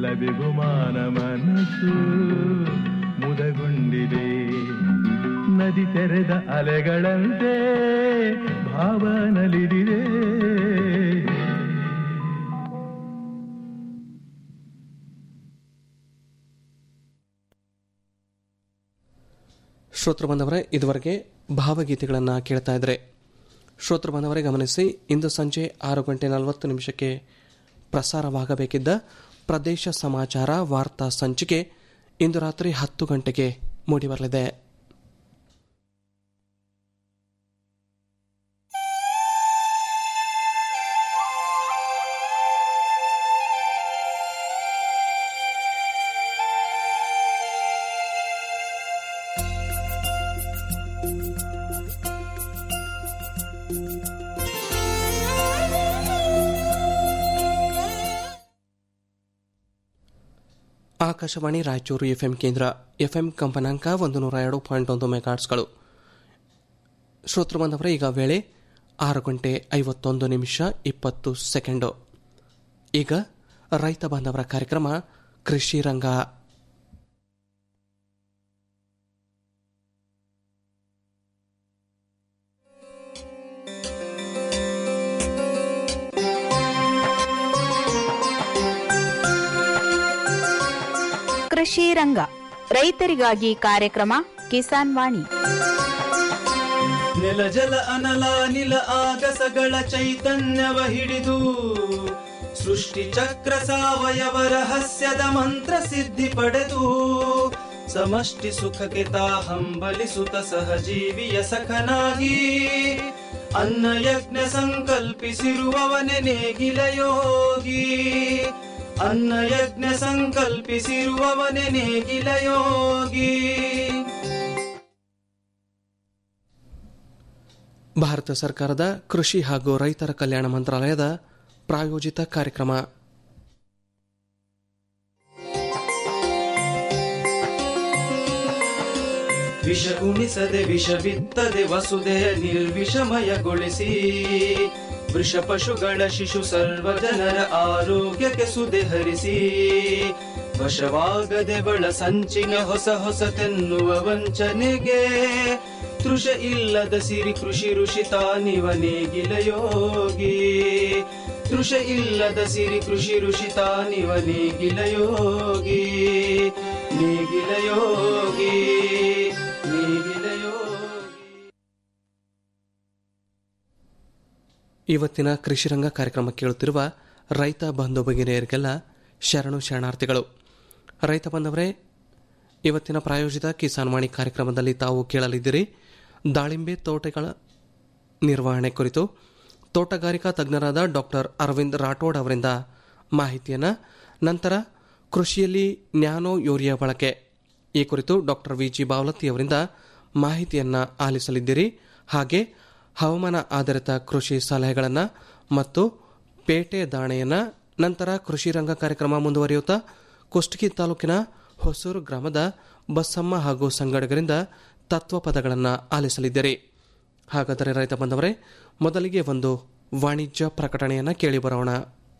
ಬಿಗುಮಾನ ಮನಸ್ಸು ಮುದಗೊಂಡಿದೆ ನದಿ ತೆರೆದ ಅಲೆಗಳಂತೆ ಭಾವ ನಲಿದಿದೆ ಶ್ರೋತೃ ಬಂದವರೇ ಇದುವರೆಗೆ ಭಾವಗೀತೆಗಳನ್ನು ಕೇಳ್ತಾ ಇದ್ರೆ ಶ್ರೋತೃ ಬಂದವರೇ ಗಮನಿಸಿ ಇಂದು ಸಂಜೆ ಆರು ಗಂಟೆ ನಲವತ್ತು ನಿಮಿಷಕ್ಕೆ ಪ್ರಸಾರವಾಗಬೇಕಿದ್ದ ಪ್ರದೇಶ ಸಮಾಚಾರ ವಾರ್ತಾ ಸಂಚಿಕೆ ಇಂದು ರಾತ್ರಿ ಹತ್ತು ಗಂಟೆಗೆ ಮೂಡಿಬರಲಿದೆ ಆಕಾಶವಾಣಿ ರಾಯಚೂರು ಎಫ್ಎಂ ಕೇಂದ್ರ ಎಫ್ಎಂ ಕಂಪನಾಂಕ ಒಂದು ನೂರ ಎರಡು ಪಾಯಿಂಟ್ ಒಂದು ಮೆಗಾಟ್ಸ್ಗಳು ಶ್ರೋತೃ ಬಂದವರೇ ಈಗ ವೇಳೆ ಆರು ಗಂಟೆ ಐವತ್ತೊಂದು ನಿಮಿಷ ಇಪ್ಪತ್ತು ಸೆಕೆಂಡು ಈಗ ರೈತ ಬಾಂಧವರ ಕಾರ್ಯಕ್ರಮ ಕೃಷಿ ರಂಗ ಕೃಷಿ ರಂಗ ರೈತರಿಗಾಗಿ ಕಾರ್ಯಕ್ರಮ ಕಿಸಾನ್ ವಾಣಿ ನೆಲ ಜಲ ಅನಲ ನಿಲ ಆಗಸಗಳ ಚೈತನ್ಯವ ಹಿಡಿದು ಸೃಷ್ಟಿ ಚಕ್ರ ಸಾವಯವ ರಹಸ್ಯದ ಮಂತ್ರ ಸಿದ್ಧಿ ಪಡೆದು ಸಮಷ್ಟಿ ಸುಖಕ್ಕೆ ತಾ ಹಂಬಲಿಸುತ್ತ ಸಹಜೀವಿಯ ಸಖನಾಗಿ ಅನ್ನ ಯಜ್ಞ ಸಂಕಲ್ಪಿಸಿರುವವನೆ ನೇಗಿಲ ಯೋಗಿ ಅನ್ನ ಯಜ್ಞ ಸಂಕಲ್ಪಿಸಿರುವವನೆ ನೇಗಿಲ ಯೋಗಿ ಭಾರತ ಸರ್ಕಾರದ ಕೃಷಿ ಹಾಗೂ ರೈತರ ಕಲ್ಯಾಣ ಮಂತ್ರಾಲಯದ ಪ್ರಾಯೋಜಿತ ಕಾರ್ಯಕ್ರಮ ವಿಷ ಉಣಿಸದೆ ವಿಷ ಬಿತ್ತದೆ ವಸುದೆಯ ನಿರ್ವಿಷಮಯಗೊಳಿಸಿ ವೃಷ ಪಶುಗಳ ಶಿಶು ಸರ್ವ ಜನರ ಆರೋಗ್ಯಕ್ಕೆ ಸುದೆ ಹರಿಸಿ ವಶವಾಗದೆ ಬಳ ಸಂಚಿನ ಹೊಸ ಹೊಸತೆನ್ನುವ ವಂಚನೆಗೆ ತೃಷ ಇಲ್ಲದ ಸಿರಿ ಕೃಷಿ ಋಷಿ ತಾನಿವ ನೇಗಿಲ ಯೋಗಿ ತೃಷ ಇಲ್ಲದ ಸಿರಿ ಕೃಷಿ ಋಷಿ ತಾನಿವ ನೇಗಿಲ ಯೋಗಿ ನೇಗಿಲ ಯೋಗಿ ನೇಗಿಲ ಯೋಗಿ ಇವತ್ತಿನ ಕೃಷಿರಂಗ ಕಾರ್ಯಕ್ರಮ ಕೇಳುತ್ತಿರುವ ರೈತ ಬಂಧು ಭಗಿನಿಯರಿಗೆಲ್ಲ ಶರಣು ಶರಣಾರ್ಥಿಗಳು ರೈತ ಬಂದವರೇ ಇವತ್ತಿನ ಪ್ರಾಯೋಜಿತ ಕಿಸಾನ್ ವಾಣಿ ಕಾರ್ಯಕ್ರಮದಲ್ಲಿ ತಾವು ಕೇಳಲಿದ್ದೀರಿ ದಾಳಿಂಬೆ ತೋಟಗಳ ನಿರ್ವಹಣೆ ಕುರಿತು ತೋಟಗಾರಿಕಾ ತಜ್ಞರಾದ ಡಾಕ್ಟರ್ ಅರವಿಂದ್ ರಾಠೋಡ್ ಅವರಿಂದ ಮಾಹಿತಿಯನ್ನು ನಂತರ ಕೃಷಿಯಲ್ಲಿ ನ್ಯಾನೋ ಯೂರಿಯಾ ಬಳಕೆ ಈ ಕುರಿತು ಡಾಕ್ಟರ್ ವಿ ಜಿ ಬಾವಲತ್ತಿ ಅವರಿಂದ ಮಾಹಿತಿಯನ್ನು ಆಲಿಸಲಿದ್ದೀರಿ ಹಾಗೆ ಹವಾಮಾನ ಆಧಾರಿತ ಕೃಷಿ ಸಲಹೆಗಳನ್ನು ಮತ್ತು ಪೇಟೆ ದಾಣೆಯನ್ನು ನಂತರ ಕೃಷಿ ರಂಗ ಕಾರ್ಯಕ್ರಮ ಮುಂದುವರಿಯುತ್ತಾ ಕುಷ್ಟಗಿ ತಾಲೂಕಿನ ಹೊಸೂರು ಗ್ರಾಮದ ಬಸಮ್ಮ ಹಾಗೂ ಸಂಗಡಿಗರಿಂದ ತತ್ವಪದಗಳನ್ನು ಆಲಿಸಲಿದ್ದೀರಿ ಹಾಗಾದರೆ ರೈತ ಬಂದವರೇ ಮೊದಲಿಗೆ ಒಂದು ವಾಣಿಜ್ಯ ಪ್ರಕಟಣೆಯನ್ನು ಕೇಳಿ ಬರೋಣ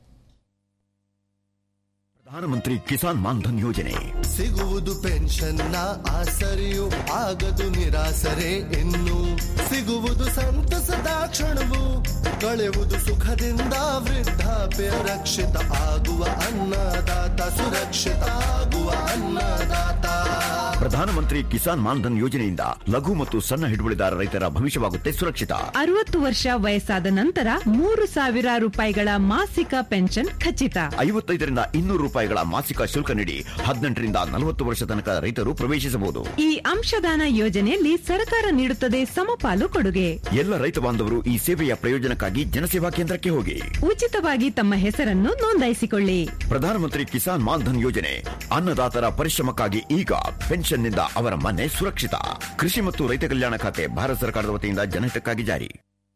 ಪ್ರಧಾನಮಂತ್ರಿ ಕಿಸಾನ್ ಮಾನ್ಧನ್ ಯೋಜನೆ ಸಿಗುವುದು ಪೆನ್ಷನ್ನ ಆಸರೆಯು ಆಗದು ನಿರಾಸರೆ ಇನ್ನು ಸಿಗುವುದು ಸಂತಸದ ಕ್ಷಣವು ಕಳೆಯುವುದು ಸುಖದಿಂದ ವೃದ್ಧಾಪ್ಯ ರಕ್ಷಿತ ಆಗುವ ಅನ್ನದಾತ ಸುರಕ್ಷಿತ ಆಗುವ ಅನ್ನದಾತ ಪ್ರಧಾನಮಂತ್ರಿ ಕಿಸಾನ್ ಮಾನ್ಧನ್ ಯೋಜನೆಯಿಂದ ಲಘು ಮತ್ತು ಸಣ್ಣ ಹಿಡುವಳಿದಾರ ರೈತರ ಭವಿಷ್ಯವಾಗುತ್ತೆ ಸುರಕ್ಷಿತ ಅರವತ್ತು ವರ್ಷ ವಯಸ್ಸಾದ ನಂತರ ಮೂರು ಸಾವಿರ ರೂಪಾಯಿಗಳ ಮಾಸಿಕ ಪೆನ್ಷನ್ ಖಚಿತ ಐವತ್ತೈದರಿಂದ ಇನ್ನೂರು ರೂಪಾಯಿಗಳ ಮಾಸಿಕ ಶುಲ್ಕ ನೀಡಿ ಹದಿನೆಂಟರಿಂದ ನಲವತ್ತು ವರ್ಷ ತನಕ ರೈತರು ಪ್ರವೇಶಿಸಬಹುದು ಈ ಅಂಶದಾನ ಯೋಜನೆಯಲ್ಲಿ ಸರ್ಕಾರ ನೀಡುತ್ತದೆ ಸಮಪಾಲು ಕೊಡುಗೆ ಎಲ್ಲ ರೈತ ಬಾಂಧವರು ಈ ಸೇವೆಯ ಪ್ರಯೋಜನಕ್ಕಾಗಿ ಜನಸೇವಾ ಕೇಂದ್ರಕ್ಕೆ ಹೋಗಿ ಉಚಿತವಾಗಿ ತಮ್ಮ ಹೆಸರನ್ನು ನೋಂದಾಯಿಸಿಕೊಳ್ಳಿ ಪ್ರಧಾನಮಂತ್ರಿ ಕಿಸಾನ್ ಮಾನ್ಧನ್ ಯೋಜನೆ ಅನ್ನದಾತರ ಪರಿಶ್ರಮಕ್ಕಾಗಿ ಈಗ ಪೆನ್ಷನ್ನಿಂದ ಅವರ ಮನೆ ಸುರಕ್ಷಿತ ಕೃಷಿ ಮತ್ತು ರೈತ ಕಲ್ಯಾಣ ಖಾತೆ ಭಾರತ ಸರ್ಕಾರದ ವತಿಯಿಂದ ಜನಹಿತಕ್ಕಾಗಿ ಜಾರಿ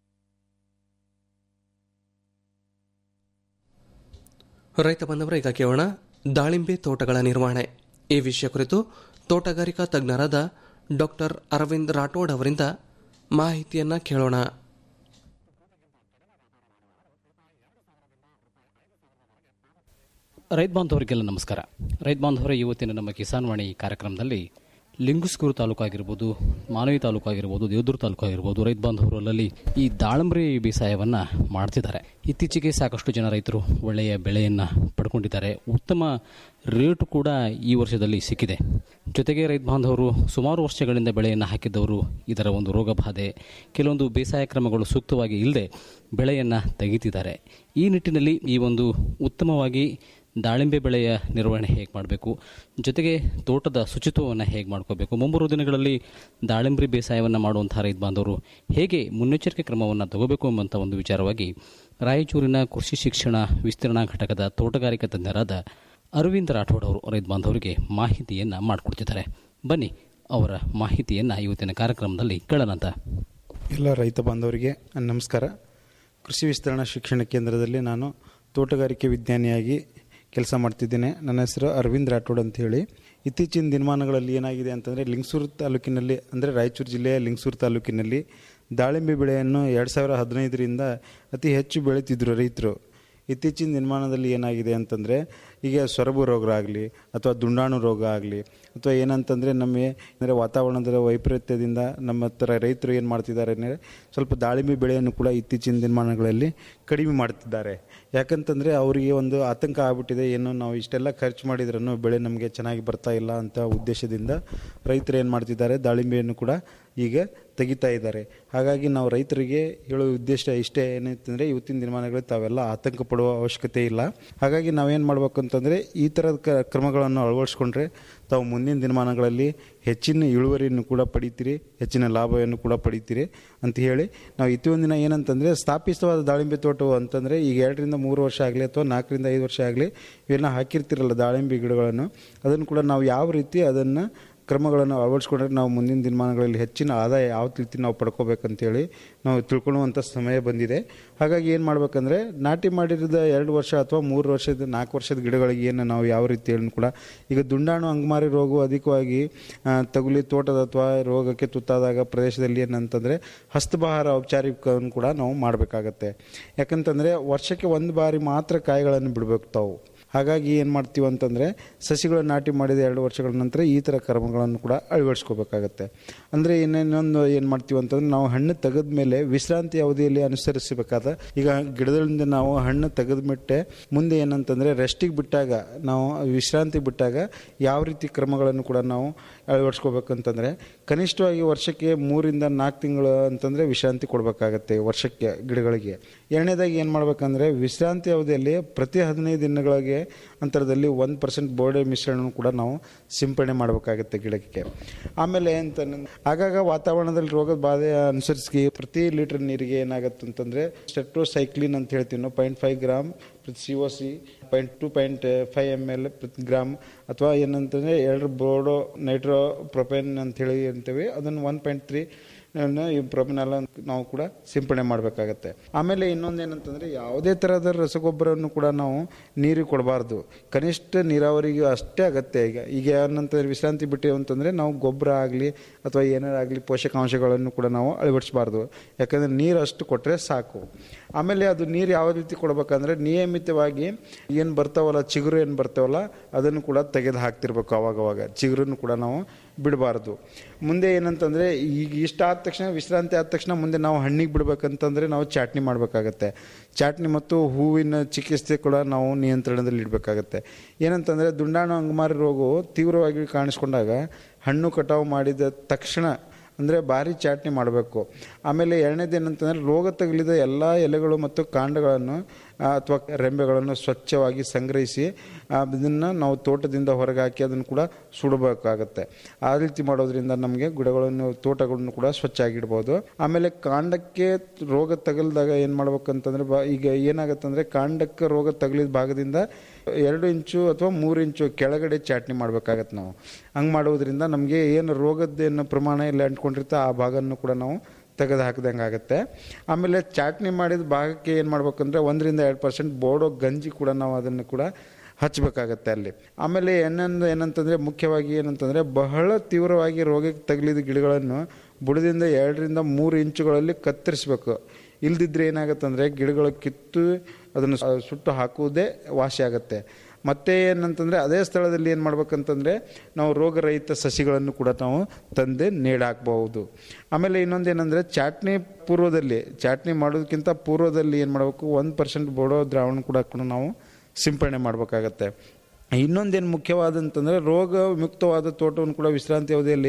ರೈತ ಬಂದವರ ಈಗ ಕೇಳೋಣ ದಾಳಿಂಬೆ ತೋಟಗಳ ನಿರ್ವಹಣೆ ಈ ವಿಷಯ ಕುರಿತು ತೋಟಗಾರಿಕಾ ತಜ್ಞರಾದ ಡಾಕ್ಟರ್ ಅರವಿಂದ್ ರಾಠೋಡ್ ಅವರಿಂದ ಮಾಹಿತಿಯನ್ನ ಕೇಳೋಣ ರೈತ ಬಾಂಧವರಿಗೆಲ್ಲ ನಮಸ್ಕಾರ ರೈತ ಬಾಂಧವರ ಇವತ್ತಿನ ನಮ್ಮ ಕಿಸಾನ್ ವಾಣಿ ಕಾರ್ಯಕ್ರಮದಲ್ಲಿ ಲಿಂಗುಸ್ಕೂರು ತಾಲೂಕು ಆಗಿರ್ಬೋದು ಮಾನವಿ ತಾಲೂಕು ಆಗಿರ್ಬೋದು ದೇವದುರ್ಗ ತಾಲೂಕು ಆಗಿರ್ಬೋದು ರೈತ ಬಾಂಧವರು ಅಲ್ಲಲ್ಲಿ ಈ ದಾಳಂಬ್ರಿ ಬೇಸಾಯವನ್ನು ಮಾಡ್ತಿದ್ದಾರೆ ಇತ್ತೀಚೆಗೆ ಸಾಕಷ್ಟು ಜನ ರೈತರು ಒಳ್ಳೆಯ ಬೆಳೆಯನ್ನು ಪಡ್ಕೊಂಡಿದ್ದಾರೆ ಉತ್ತಮ ರೇಟು ಕೂಡ ಈ ವರ್ಷದಲ್ಲಿ ಸಿಕ್ಕಿದೆ ಜೊತೆಗೆ ರೈತ ಬಾಂಧವರು ಸುಮಾರು ವರ್ಷಗಳಿಂದ ಬೆಳೆಯನ್ನು ಹಾಕಿದ್ದವರು ಇದರ ಒಂದು ರೋಗ ಬಾಧೆ ಕೆಲವೊಂದು ಬೇಸಾಯ ಕ್ರಮಗಳು ಸೂಕ್ತವಾಗಿ ಇಲ್ಲದೆ ಬೆಳೆಯನ್ನು ತೆಗಿತಿದ್ದಾರೆ ಈ ನಿಟ್ಟಿನಲ್ಲಿ ಈ ಒಂದು ಉತ್ತಮವಾಗಿ ದಾಳಿಂಬೆ ಬೆಳೆಯ ನಿರ್ವಹಣೆ ಹೇಗೆ ಮಾಡಬೇಕು ಜೊತೆಗೆ ತೋಟದ ಶುಚಿತ್ವವನ್ನು ಹೇಗೆ ಮಾಡ್ಕೋಬೇಕು ಮುಂಬರುವ ದಿನಗಳಲ್ಲಿ ದಾಳಿಂಬ್ರಿ ಬೇಸಾಯವನ್ನು ಮಾಡುವಂತಹ ರೈತ ಬಾಂಧವರು ಹೇಗೆ ಮುನ್ನೆಚ್ಚರಿಕೆ ಕ್ರಮವನ್ನು ತಗೋಬೇಕು ಎಂಬಂಥ ಒಂದು ವಿಚಾರವಾಗಿ ರಾಯಚೂರಿನ ಕೃಷಿ ಶಿಕ್ಷಣ ವಿಸ್ತರಣಾ ಘಟಕದ ತೋಟಗಾರಿಕಾ ತಜ್ಞರಾದ ಅರವಿಂದ್ ರಾಠೋಡ್ ಅವರು ರೈತ ಬಾಂಧವರಿಗೆ ಮಾಹಿತಿಯನ್ನು ಮಾಡಿಕೊಡ್ತಿದ್ದಾರೆ ಬನ್ನಿ ಅವರ ಮಾಹಿತಿಯನ್ನು ಇವತ್ತಿನ ಕಾರ್ಯಕ್ರಮದಲ್ಲಿ ಕೇಳೋಣಂತ ಎಲ್ಲ ರೈತ ಬಾಂಧವರಿಗೆ ನಮಸ್ಕಾರ ಕೃಷಿ ವಿಸ್ತರಣಾ ಶಿಕ್ಷಣ ಕೇಂದ್ರದಲ್ಲಿ ನಾನು ತೋಟಗಾರಿಕೆ ವಿಜ್ಞಾನಿಯಾಗಿ ಕೆಲಸ ಮಾಡ್ತಿದ್ದೇನೆ ನನ್ನ ಹೆಸರು ಅರವಿಂದ್ ರಾಠೋಡ್ ಅಂತ ಹೇಳಿ ಇತ್ತೀಚಿನ ದಿನಮಾನಗಳಲ್ಲಿ ಏನಾಗಿದೆ ಅಂತಂದರೆ ಲಿಂಗಸೂರು ತಾಲೂಕಿನಲ್ಲಿ ಅಂದರೆ ರಾಯಚೂರು ಜಿಲ್ಲೆಯ ಲಿಂಗಸೂರು ತಾಲೂಕಿನಲ್ಲಿ ದಾಳಿಂಬೆ ಬೆಳೆಯನ್ನು ಎರಡು ಸಾವಿರ ಹದಿನೈದರಿಂದ ಅತಿ ಹೆಚ್ಚು ಬೆಳೀತಿದ್ರು ರೈತರು ಇತ್ತೀಚಿನ ದಿನಮಾನದಲ್ಲಿ ಏನಾಗಿದೆ ಅಂತಂದರೆ ಈಗ ಸೊರಬು ರೋಗ ಆಗಲಿ ಅಥವಾ ದುಂಡಾಣು ರೋಗ ಆಗಲಿ ಅಥವಾ ಏನಂತಂದರೆ ನಮಗೆ ಅಂದರೆ ವಾತಾವರಣದ ವೈಪರೀತ್ಯದಿಂದ ನಮ್ಮ ಥರ ರೈತರು ಏನು ಮಾಡ್ತಿದ್ದಾರೆ ಅಂದರೆ ಸ್ವಲ್ಪ ದಾಳಿಂಬೆ ಬೆಳೆಯನ್ನು ಕೂಡ ಇತ್ತೀಚಿನ ದಿನಮಾನಗಳಲ್ಲಿ ಕಡಿಮೆ ಮಾಡ್ತಿದ್ದಾರೆ ಯಾಕಂತಂದರೆ ಅವರಿಗೆ ಒಂದು ಆತಂಕ ಆಗ್ಬಿಟ್ಟಿದೆ ಏನು ನಾವು ಇಷ್ಟೆಲ್ಲ ಖರ್ಚು ಮಾಡಿದ್ರೂ ಬೆಳೆ ನಮಗೆ ಚೆನ್ನಾಗಿ ಬರ್ತಾ ಇಲ್ಲ ಅಂತ ಉದ್ದೇಶದಿಂದ ರೈತರು ಏನು ಮಾಡ್ತಿದ್ದಾರೆ ದಾಳಿಂಬೆಯನ್ನು ಕೂಡ ಈಗ ತೆಗಿತಾ ಇದ್ದಾರೆ ಹಾಗಾಗಿ ನಾವು ರೈತರಿಗೆ ಹೇಳೋ ಉದ್ದೇಶ ಇಷ್ಟೇ ಏನಂತಂದರೆ ಇವತ್ತಿನ ದಿನಮಾನಗಳಲ್ಲಿ ತಾವೆಲ್ಲ ಆತಂಕ ಪಡುವ ಅವಶ್ಯಕತೆ ಇಲ್ಲ ಹಾಗಾಗಿ ನಾವೇನು ಮಾಡ್ಬೇಕು ಅಂತಂದರೆ ಈ ಥರದ ಕ ಕ್ರಮಗಳನ್ನು ಅಳವಡಿಸ್ಕೊಂಡ್ರೆ ತಾವು ಮುಂದಿನ ದಿನಮಾನಗಳಲ್ಲಿ ಹೆಚ್ಚಿನ ಇಳುವರಿಯನ್ನು ಕೂಡ ಪಡಿತೀರಿ ಹೆಚ್ಚಿನ ಲಾಭವನ್ನು ಕೂಡ ಪಡಿತೀರಿ ಅಂತ ಹೇಳಿ ನಾವು ಇತ್ತಿನ ದಿನ ಏನಂತಂದರೆ ಸ್ಥಾಪಿತವಾದ ದಾಳಿಂಬೆ ತೋಟವು ಅಂತಂದರೆ ಈಗ ಎರಡರಿಂದ ಮೂರು ವರ್ಷ ಆಗಲಿ ಅಥವಾ ನಾಲ್ಕರಿಂದ ಐದು ವರ್ಷ ಆಗಲಿ ಇವೆಲ್ಲ ಹಾಕಿರ್ತಿರಲ್ಲ ದಾಳಿಂಬೆ ಗಿಡಗಳನ್ನು ಅದನ್ನು ಕೂಡ ನಾವು ಯಾವ ರೀತಿ ಅದನ್ನು ಕ್ರಮಗಳನ್ನು ಅಳವಡಿಸ್ಕೊಂಡ್ರೆ ನಾವು ಮುಂದಿನ ದಿನಮಾನಗಳಲ್ಲಿ ಹೆಚ್ಚಿನ ಆದಾಯ ಯಾವ ರೀತಿ ನಾವು ಪಡ್ಕೋಬೇಕಂತೇಳಿ ನಾವು ತಿಳ್ಕೊಳ್ಳುವಂಥ ಸಮಯ ಬಂದಿದೆ ಹಾಗಾಗಿ ಏನು ಮಾಡ್ಬೇಕಂದ್ರೆ ನಾಟಿ ಮಾಡಿರದ ಎರಡು ವರ್ಷ ಅಥವಾ ಮೂರು ವರ್ಷದ ನಾಲ್ಕು ವರ್ಷದ ಗಿಡಗಳಿಗೆ ಏನು ನಾವು ಯಾವ ರೀತಿಯನ್ನು ಕೂಡ ಈಗ ದುಂಡಾಣು ಅಂಗಮಾರಿ ರೋಗವು ಅಧಿಕವಾಗಿ ಆ, ತಗುಲಿ ತೋಟದ ಅಥವಾ ರೋಗಕ್ಕೆ ತುತ್ತಾದಾಗ ಪ್ರದೇಶದಲ್ಲಿ ಏನಂತಂದರೆ ಹಸ್ತಬಾಹಾರ ಔಪಚಾರಿಕವನ್ನು ಕೂಡ ನಾವು ಮಾಡಬೇಕಾಗತ್ತೆ ಯಾಕಂತಂದರೆ ವರ್ಷಕ್ಕೆ ಒಂದು ಬಾರಿ ಮಾತ್ರ ಕಾಯಿಗಳನ್ನು ಬಿಡಬೇಕು ತಾವು ಹಾಗಾಗಿ ಏನು ಮಾಡ್ತೀವಿ ಅಂತಂದರೆ ಸಸಿಗಳನ್ನು ನಾಟಿ ಮಾಡಿದ ಎರಡು ವರ್ಷಗಳ ನಂತರ ಈ ಥರ ಕ್ರಮಗಳನ್ನು ಕೂಡ ಅಳವಡಿಸ್ಕೋಬೇಕಾಗತ್ತೆ ಅಂದರೆ ಇನ್ನೊಂದು ಏನು ಮಾಡ್ತೀವಿ ಅಂತಂದ್ರೆ ನಾವು ಹಣ್ಣು ತೆಗೆದ ಮೇಲೆ ವಿಶ್ರಾಂತಿ ಅವಧಿಯಲ್ಲಿ ಅನುಸರಿಸಬೇಕಾದ ಈಗ ಗಿಡದಿಂದ ನಾವು ಹಣ್ಣು ತೆಗೆದ ಮೆಟ್ಟೆ ಮುಂದೆ ಏನಂತಂದರೆ ರೆಸ್ಟಿಗೆ ಬಿಟ್ಟಾಗ ನಾವು ವಿಶ್ರಾಂತಿ ಬಿಟ್ಟಾಗ ಯಾವ ರೀತಿ ಕ್ರಮಗಳನ್ನು ಕೂಡ ನಾವು ಅಳವಡಿಸ್ಕೋಬೇಕಂತಂದರೆ ಕನಿಷ್ಠವಾಗಿ ವರ್ಷಕ್ಕೆ ಮೂರಿಂದ ನಾಲ್ಕು ತಿಂಗಳು ಅಂತಂದರೆ ವಿಶ್ರಾಂತಿ ಕೊಡಬೇಕಾಗತ್ತೆ ವರ್ಷಕ್ಕೆ ಗಿಡಗಳಿಗೆ ಎರಡನೇದಾಗಿ ಏನು ಮಾಡ್ಬೇಕಂದ್ರೆ ವಿಶ್ರಾಂತಿ ಅವಧಿಯಲ್ಲಿ ಪ್ರತಿ ಹದಿನೈದು ದಿನಗಳಿಗೆ ಅಂತರದಲ್ಲಿ ಒಂದು ಪರ್ಸೆಂಟ್ ಬೋರ್ಡೆ ಮಿಶ್ರಣ ಕೂಡ ನಾವು ಸಿಂಪಡಣೆ ಮಾಡಬೇಕಾಗತ್ತೆ ಗಿಡಕ್ಕೆ ಆಮೇಲೆ ಅಂತ ಆಗಾಗ ವಾತಾವರಣದಲ್ಲಿ ರೋಗದ ಬಾಧೆ ಅನುಸರಿಸಿ ಪ್ರತಿ ಲೀಟರ್ ನೀರಿಗೆ ಏನಾಗುತ್ತೆ ಅಂತಂದರೆ ಸ್ಟೆಟ್ರೋಸೈಕ್ಲಿನ್ ಅಂತ ಹೇಳ್ತೀವಿ ನಾವು ಪಾಯಿಂಟ್ ಫೈವ್ ಗ್ರಾಮ್ ಪ್ರತಿ C O C point two point five M L ಪ್ರತಿ ಗ್ರಾಮ್ ಅಥವಾ ಏನಂತಂದರೆ ಎರಡು ಬೋರ್ಡೋ ನೈಟ್ರೋ ಪ್ರೊಪೆನ್ ಅಂತ ಹೇಳಿ ಅಂತೇವೆ ಅದನ್ನು ಒನ್ ಪಾಯಿಂಟ್ ತ್ರೀ ಈ ಪ್ರೊಪೆನಲ್ಲ ನಾವು ಕೂಡ ಸಿಂಪಡಣೆ ಮಾಡಬೇಕಾಗತ್ತೆ ಆಮೇಲೆ ಇನ್ನೊಂದು ಏನಂತಂದರೆ ಯಾವುದೇ ಥರದ ರಸಗೊಬ್ಬರವನ್ನು ಕೂಡ ನಾವು ನೀರಿಗೆ ಕೊಡಬಾರ್ದು ಕನಿಷ್ಠ ನೀರಾವರಿಗೆ ಅಷ್ಟೇ ಅಗತ್ಯ ಈಗ ಈಗ ಏನಂತಂದ್ರೆ ವಿಶ್ರಾಂತಿ ಬಿಟ್ಟಿವಿ ಅಂತಂದರೆ ನಾವು ಗೊಬ್ಬರ ಆಗಲಿ ಅಥವಾ ಏನಾರು ಆಗಲಿ ಪೋಷಕಾಂಶಗಳನ್ನು ಕೂಡ ನಾವು ಅಳವಡಿಸಬಾರ್ದು ಯಾಕಂದರೆ ನೀರು ಅಷ್ಟು ಕೊಟ್ಟರೆ ಸಾಕು ಆಮೇಲೆ ಅದು ನೀರು ಯಾವ ರೀತಿ ಕೊಡ್ಬೇಕಂದ್ರೆ ನಿಯಮಿತವಾಗಿ ಏನು ಬರ್ತಾವಲ್ಲ ಚಿಗುರು ಏನು ಬರ್ತಾವಲ್ಲ ಅದನ್ನು ಕೂಡ ತೆಗೆದು ಹಾಕ್ತಿರ್ಬೇಕು ಅವಾಗವಾಗ ಚಿಗುರನ್ನು ಕೂಡ ನಾವು ಬಿಡಬಾರ್ದು ಮುಂದೆ ಏನಂತಂದರೆ ಈಗ ಇಷ್ಟ ಆದ ತಕ್ಷಣ ವಿಶ್ರಾಂತಿ ಆದ ತಕ್ಷಣ ಮುಂದೆ ನಾವು ಹಣ್ಣಿಗೆ ಬಿಡ್ಬೇಕಂತಂದರೆ ನಾವು ಚಾಟ್ನಿ ಮಾಡಬೇಕಾಗತ್ತೆ ಚಾಟ್ನಿ ಮತ್ತು ಹೂವಿನ ಚಿಕಿತ್ಸೆ ಕೂಡ ನಾವು ನಿಯಂತ್ರಣದಲ್ಲಿ ಇಡಬೇಕಾಗತ್ತೆ ಏನಂತಂದರೆ ದುಂಡಾಣು ಅಂಗಮಾರಿ ರೋಗವು ತೀವ್ರವಾಗಿ ಕಾಣಿಸ್ಕೊಂಡಾಗ ಹಣ್ಣು ಕಟಾವು ಮಾಡಿದ ತಕ್ಷಣ ಅಂದರೆ ಭಾರಿ ಚಾಟ್ನಿ ಮಾಡಬೇಕು ಆಮೇಲೆ ಎರಡನೇದು ಏನಂತಂದರೆ ರೋಗ ತಗುಲಿದ ಎಲ್ಲ ಎಲೆಗಳು ಮತ್ತು ಕಾಂಡಗಳನ್ನು ಅಥವಾ ರೆಂಬೆಗಳನ್ನು ಸ್ವಚ್ಛವಾಗಿ ಸಂಗ್ರಹಿಸಿ ಅದನ್ನು ನಾವು ತೋಟದಿಂದ ಹೊರಗೆ ಹಾಕಿ ಅದನ್ನು ಕೂಡ ಸುಡಬೇಕಾಗತ್ತೆ ಆ ರೀತಿ ಮಾಡೋದ್ರಿಂದ ನಮಗೆ ಗಿಡಗಳನ್ನು ತೋಟಗಳನ್ನು ಕೂಡ ಸ್ವಚ್ಛ ಆಗಿಡ್ಬೋದು ಆಮೇಲೆ ಕಾಂಡಕ್ಕೆ ರೋಗ ತಗಲ್ದಾಗ ಏನು ಮಾಡ್ಬೇಕಂತಂದ್ರೆ ಬಾ ಈಗ ಏನಾಗುತ್ತೆ ಅಂದರೆ ಕಾಂಡಕ್ಕೆ ರೋಗ ತಗಲಿದ ಭಾಗದಿಂದ ಎರಡು ಇಂಚು ಅಥವಾ ಮೂರು ಇಂಚು ಕೆಳಗಡೆ ಚಾಟ್ನಿ ಮಾಡಬೇಕಾಗತ್ತೆ ನಾವು ಹಂಗೆ ಮಾಡೋದ್ರಿಂದ ನಮಗೆ ಏನು ರೋಗದ್ದೇನು ಪ್ರಮಾಣ ಎಲ್ಲ ಅಂಟ್ಕೊಂಡಿರುತ್ತೆ ಆ ಭಾಗವನ್ನು ಕೂಡ ನಾವು ತೆಗೆದು ಹಾಕಿದಂಗೆ ಆಗುತ್ತೆ ಆಮೇಲೆ ಚಾಟ್ನಿ ಮಾಡಿದ ಭಾಗಕ್ಕೆ ಏನು ಮಾಡ್ಬೇಕಂದ್ರೆ ಒಂದರಿಂದ ಎರಡು ಪರ್ಸೆಂಟ್ ಬೋಡೋ ಗಂಜಿ ಕೂಡ ನಾವು ಅದನ್ನು ಕೂಡ ಹಚ್ಚಬೇಕಾಗತ್ತೆ ಅಲ್ಲಿ ಆಮೇಲೆ ಇನ್ನೊಂದು ಏನಂತಂದರೆ ಮುಖ್ಯವಾಗಿ ಏನಂತಂದರೆ ಬಹಳ ತೀವ್ರವಾಗಿ ರೋಗಕ್ಕೆ ತಗಲಿದ ಗಿಡಗಳನ್ನು ಬುಡದಿಂದ ಎರಡರಿಂದ ಮೂರು ಇಂಚುಗಳಲ್ಲಿ ಕತ್ತರಿಸ್ಬೇಕು ಇಲ್ದಿದ್ರೆ ಏನಾಗುತ್ತೆ ಅಂದರೆ ಗಿಡಗಳು ಕಿತ್ತು ಅದನ್ನು ಸ- ಸುಟ್ಟು ಹಾಕುವುದೇ ವಾಸಿ ಆಗುತ್ತೆ ಮತ್ತೆ ಏನಂತಂದರೆ ಅದೇ ಸ್ಥಳದಲ್ಲಿ ಏನು ಮಾಡ್ಬೇಕಂತಂದರೆ ನಾವು ರೋಗರಹಿತ ಸಸಿಗಳನ್ನು ಕೂಡ ನಾವು ತಂದೆ ನೇಡಾಕಬಹುದು ಆಮೇಲೆ ಇನ್ನೊಂದು ಏನಂದರೆ ಚಾಟ್ನಿ ಪೂರ್ವದಲ್ಲಿ ಚಾಟ್ನಿ ಮಾಡೋದಕ್ಕಿಂತ ಪೂರ್ವದಲ್ಲಿ ಏನು ಮಾಡಬೇಕು ಒಂದು ಪರ್ಸೆಂಟ್ ಬೋಡೋ ದ್ರಾವಣ ಕೂಡ ಕೂಡ ನಾವು ಸಿಂಪಡಣೆ ಮಾಡಬೇಕಾಗತ್ತೆ ಇನ್ನೊಂದೇನು ಮುಖ್ಯವಾದಂತಂದರೆ ರೋಗ ಮುಕ್ತವಾದ ತೋಟವನ್ನು ಕೂಡ ವಿಶ್ರಾಂತಿ ಅವಧಿಯಲ್ಲಿ